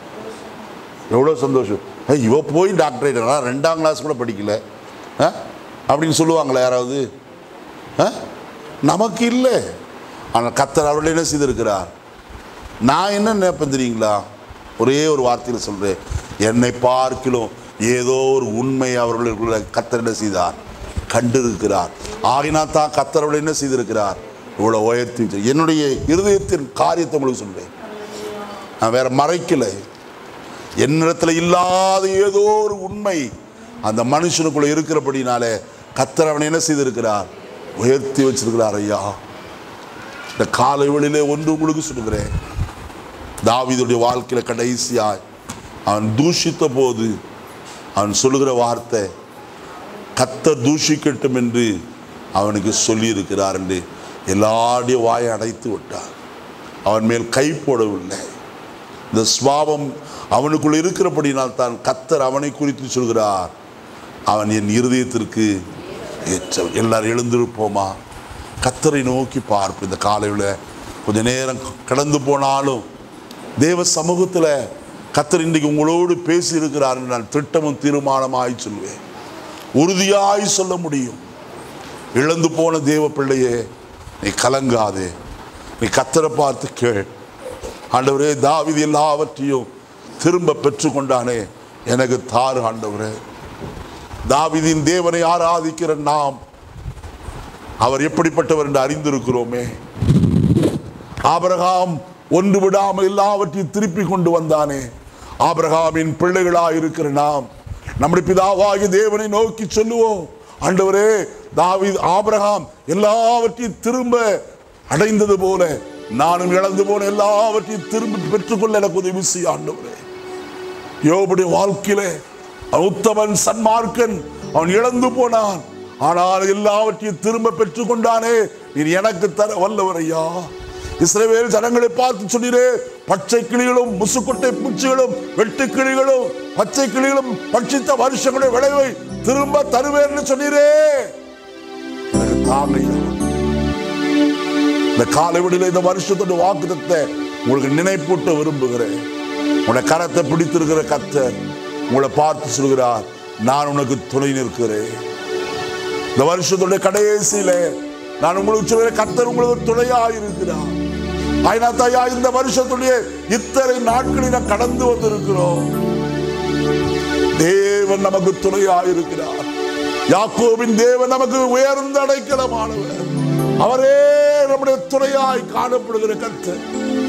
எவ்வளோ சந்தோஷம் ஏய், இவ போய் டாக்டர் ஆகிட்டா ரெண்டாம் கிளாஸ் கூட படிக்கல ஆ? அப்படின்னு சொல்லுவாங்களா யாராவது ஆ? நமக்கு இல்லை ஆனால் கத்தர் அவர்கள் என்ன செய்திருக்கிறார் நான் என்ன நினைப்பேன் தெரியுங்களா ஒரே ஒரு வார்த்தையில் சொல்கிறேன் என்னை பார்க்கிலும் ஏதோ ஒரு உண்மை அவர்களுக்குள்ள கத்தர் என்ன செய்தார் கண்டிருக்கிறார் ஆகினா தான் கத்தர் அவர்கள் என்ன செய்திருக்கிறார் இவ்வளோ உயர்த்தி வச்சு- என்னுடைய இருதயத்தின் காரியத்தை உங்களுக்கு சொல்றேன் நான் வேற மறைக்கல என்னிடத்துல இல்லாத ஏதோ ஒரு உண்மை அந்த மனுஷனுக்குள்ள இருக்கிறபடினாலே கத்தர் அவனை என்ன செய்திருக்கிறார் உயர்த்தி வச்சிருக்கிறார் ஐயா இந்த காலை வேளையிலே ஒன்று உங்களுக்கு சொல்லுகிறேன் தாவீதுடைய வாழ்க்கையில கடைசியாய் அவன் தூஷித்த போது அவன் சொல்லுகிற வார்த்தை கத்தர் தூஷிக்கட்டும் என்று அவனுக்கு சொல்லியிருக்கிறார் என்று எல்லாருடைய வாயை அடைத்து விட்டார் அவன் மேல் கை போடவில்லை இந்த சுவாபம் அவனுக்குள் இருக்கிறபடினால் தான் கத்தர் அவனை குறித்து சொல்கிறார் அவன் என் இருதயத்திற்கு ஏற்றவன் எல்லாரும் எழுந்திருப்போமா கத்தரை நோக்கி பார்ப்பு இந்த காலையில் கொஞ்ச நேரம் கடந்து போனாலும் தேவ சமூகத்தில் கத்தர் இன்றைக்கு உங்களோடு பேசி இருக்கிறார் என்று நான் திட்டமும் தீர்மானமாய் சொல்வேன் உறுதியாய் சொல்ல முடியும் இழந்து போன தேவ பிள்ளையே நீ கலங்காதே நீ கத்தரை பார்த்து கேள் ஆண்டவரே தாவீது எல்லாவற்றையும் திரும்ப பெற்றுக்கொண்டானே எனக்கு தாரு ஆண்டவரே தாவீதின் தேவனை ஆராதிக்கிற நாம் அவர் எப்படிப்பட்டவர் என்று அறிந்திருக்கிறோமே ஆபிரகாம் ஒன்று விடாமல் எல்லாவற்றையும் திருப்பி கொண்டு வந்தானே ஆபிரகாமின் பிள்ளைகளாக இருக்கிற நாம் நம்முடைய பிதாவாகிய தேவனை நோக்கி சொல்லுவோம் ஆண்டவரே தாவீது ஆபிரகாம் எல்லாவற்றையும் திரும்ப அடைந்தது போல நானும் இழந்து போன எல்லாவற்றையும் திரும்ப பெற்றுக்கொள்ள எனக்கு உதவி செய்ய ஆண்டவரே யோபுடைய வாழ்க்கையிலே அவன் உத்தமன் சன்மார்க்கன் அவன் இழந்து போனான் ஆனால் எல்லாவற்றையும் திரும்ப பெற்றுக்கொண்டானே நீ எனக்கு தர வல்லவர் ஐயா இஸ்ரவேல் ஜனங்களை பார்த்து சொன்னீரே பச்சை கிளிகளும் முசுக்குட்டை பூச்சிகளும் வெட்டு கிளிகளும் பச்சை கிளிகளும் பட்சித்த வருஷங்களுடைய விளைவை திரும்ப தருவேன்னு சொன்னீரே எனக்கு தாங்க ஐயா. இந்த காலை விடையில இந்த வருஷத்தோட வாக்குத்தத்தை உங்களுக்கு நினைப்பூட்ட விரும்புகிறேன் உங்களை கரத்தை பிடித்திருக்கிற கத்தர் உங்களை பார்த்து சொல்கிறார் நான் உனக்கு துணை நிற்கிறேன் இந்த வருஷத்துடைய கடைசியில நான் உங்களுக்கு சொல்கிற கத்தர் உங்களுக்கு துணையாக இருக்கிறார் ஆயினா தாயா இந்த வருஷத்துடைய இத்தனை நாட்களில் நான் கடந்து வந்திருக்கிறோம் தேவன் நமக்கு துணையாக இருக்கிறார் யாக்கோபின் தேவன் நமக்கு உயர்ந்த அடைக்கலமானவர் அவரே நம்முடைய துணையாய் காணப்படுகிற கத்தர்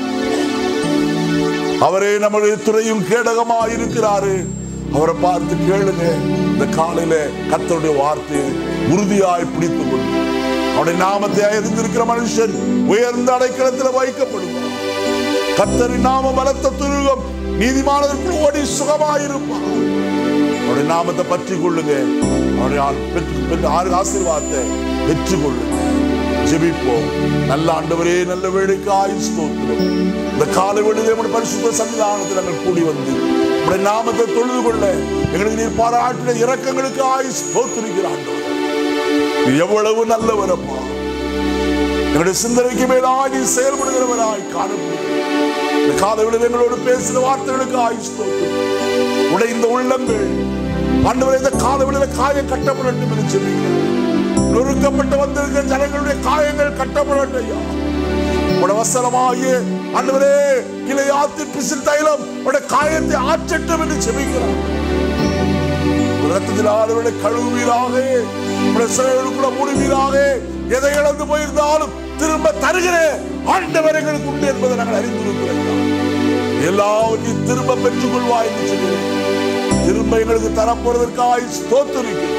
அவரே நம்முடைய துறையும் கேடகமாய் இருக்கிறாரு அவரை பார்த்து கேளுங்க இந்த காலையில கர்த்தருடைய வார்த்தையை உறுதியாய் பிடித்துக் கொண்டு அவருடைய நாமத்தை அறிந்திருக்கிற மனுஷன் உயர்ந்த அடைக்கலத்தில் வைக்கப்படுவார் கர்த்தரின் நாம பலத்த துருகம் நீதிமானதற்கு ஓடி சுகமாயிருப்பார் அவருடைய நாமத்தை பற்றி கொள்ளுங்க அவருடைய ஆ- பெற்று- பெற்று ஆறு ஆசீர்வாதத்தை பெற்றுக் கொள்ளுங்க ஜெபிப்போம் நல்ல ஆண்டவரே நல்ல வேலைக்காய் ஸ்தோத்திரம் இந்த காலை வேளையிலே நம்முடைய பரிசுத்த சன்னிதானத்தில் நாங்கள் கூடி வந்து உடைய நாமத்தை தொழுது கொள்ள எங்களுக்கு நீர் பாராட்டின இரக்கங்களுக்கு ஆய் ஸ்தோத்திரிக்கிற ஆண்டவர் நீ எவ்வளவு நல்லவரப்பா எங்களுடைய சிந்தனைக்கு மேலாய் நீ செயல்படுகிறவராய் காணப்படுகிறோம் இந்த காலையில் எங்களோடு பேசின வார்த்தைகளுக்கு ஆய் ஸ்தோத்திரம் உடைந்த உள்ளங்கள் ஆண்டவரே இந்த காலவெளியில காயம் கட்டப்படட்டும் என்று சொல்லுகிறேன் நொறுக்கப்பட்டு வந்திருக்கிற ஜனங்களுடைய காயங்கள் கட்டப்படட்டும் ஐயா உடைய வசனமாகிய ஆண்டவரே கிளையாத்தின் பிசில் தைலம் உடைய காயத்தை ஆற்றட்டும் என்று செபிக்கிறார் ரத்தத்தினால கழுவீராக பிரசனைகளுக்குள்ள மூடுவீராக எதை இழந்து போயிருந்தாலும் திரும்ப தருகிற ஆண்டவர் எங்களுக்கு உண்டு என்பதை நாங்கள் அறிந்திருக்கிறோம் எல்லாவற்றையும் திரும்ப பெற்றுக் கொள்வாய் என்று சொல்கிறேன் திரும்ப எங்களுக்கு தரப்போறதற்காக ஸ்தோத்திரிக்கிறேன்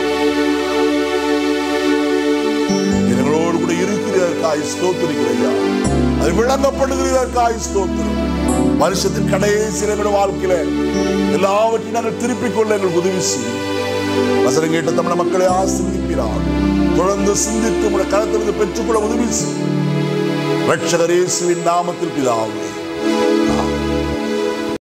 எங்களோடு கூட இருக்கிறதற்காக ஸ்தோத்திரிக்கிறையா அது விளங்கப்படுகிறதற்காக ஸ்தோத்திரம் வருஷத்தின் கடைசி எங்களுடைய வாழ்க்கையில எல்லாவற்றையும் நாங்கள் திருப்பிக் கொள்ள எங்களுக்கு உதவி செய்யும் வசனம் கேட்ட தமிழ் மக்களை ஆசிந்திப்பீராக தொடர்ந்து சிந்தித்து உடைய கரத்திலிருந்து பெற்றுக்கொள்ள உதவி செய்யும் ரட்சகர் இயேசுவின் நாமத்தில் பிதாவே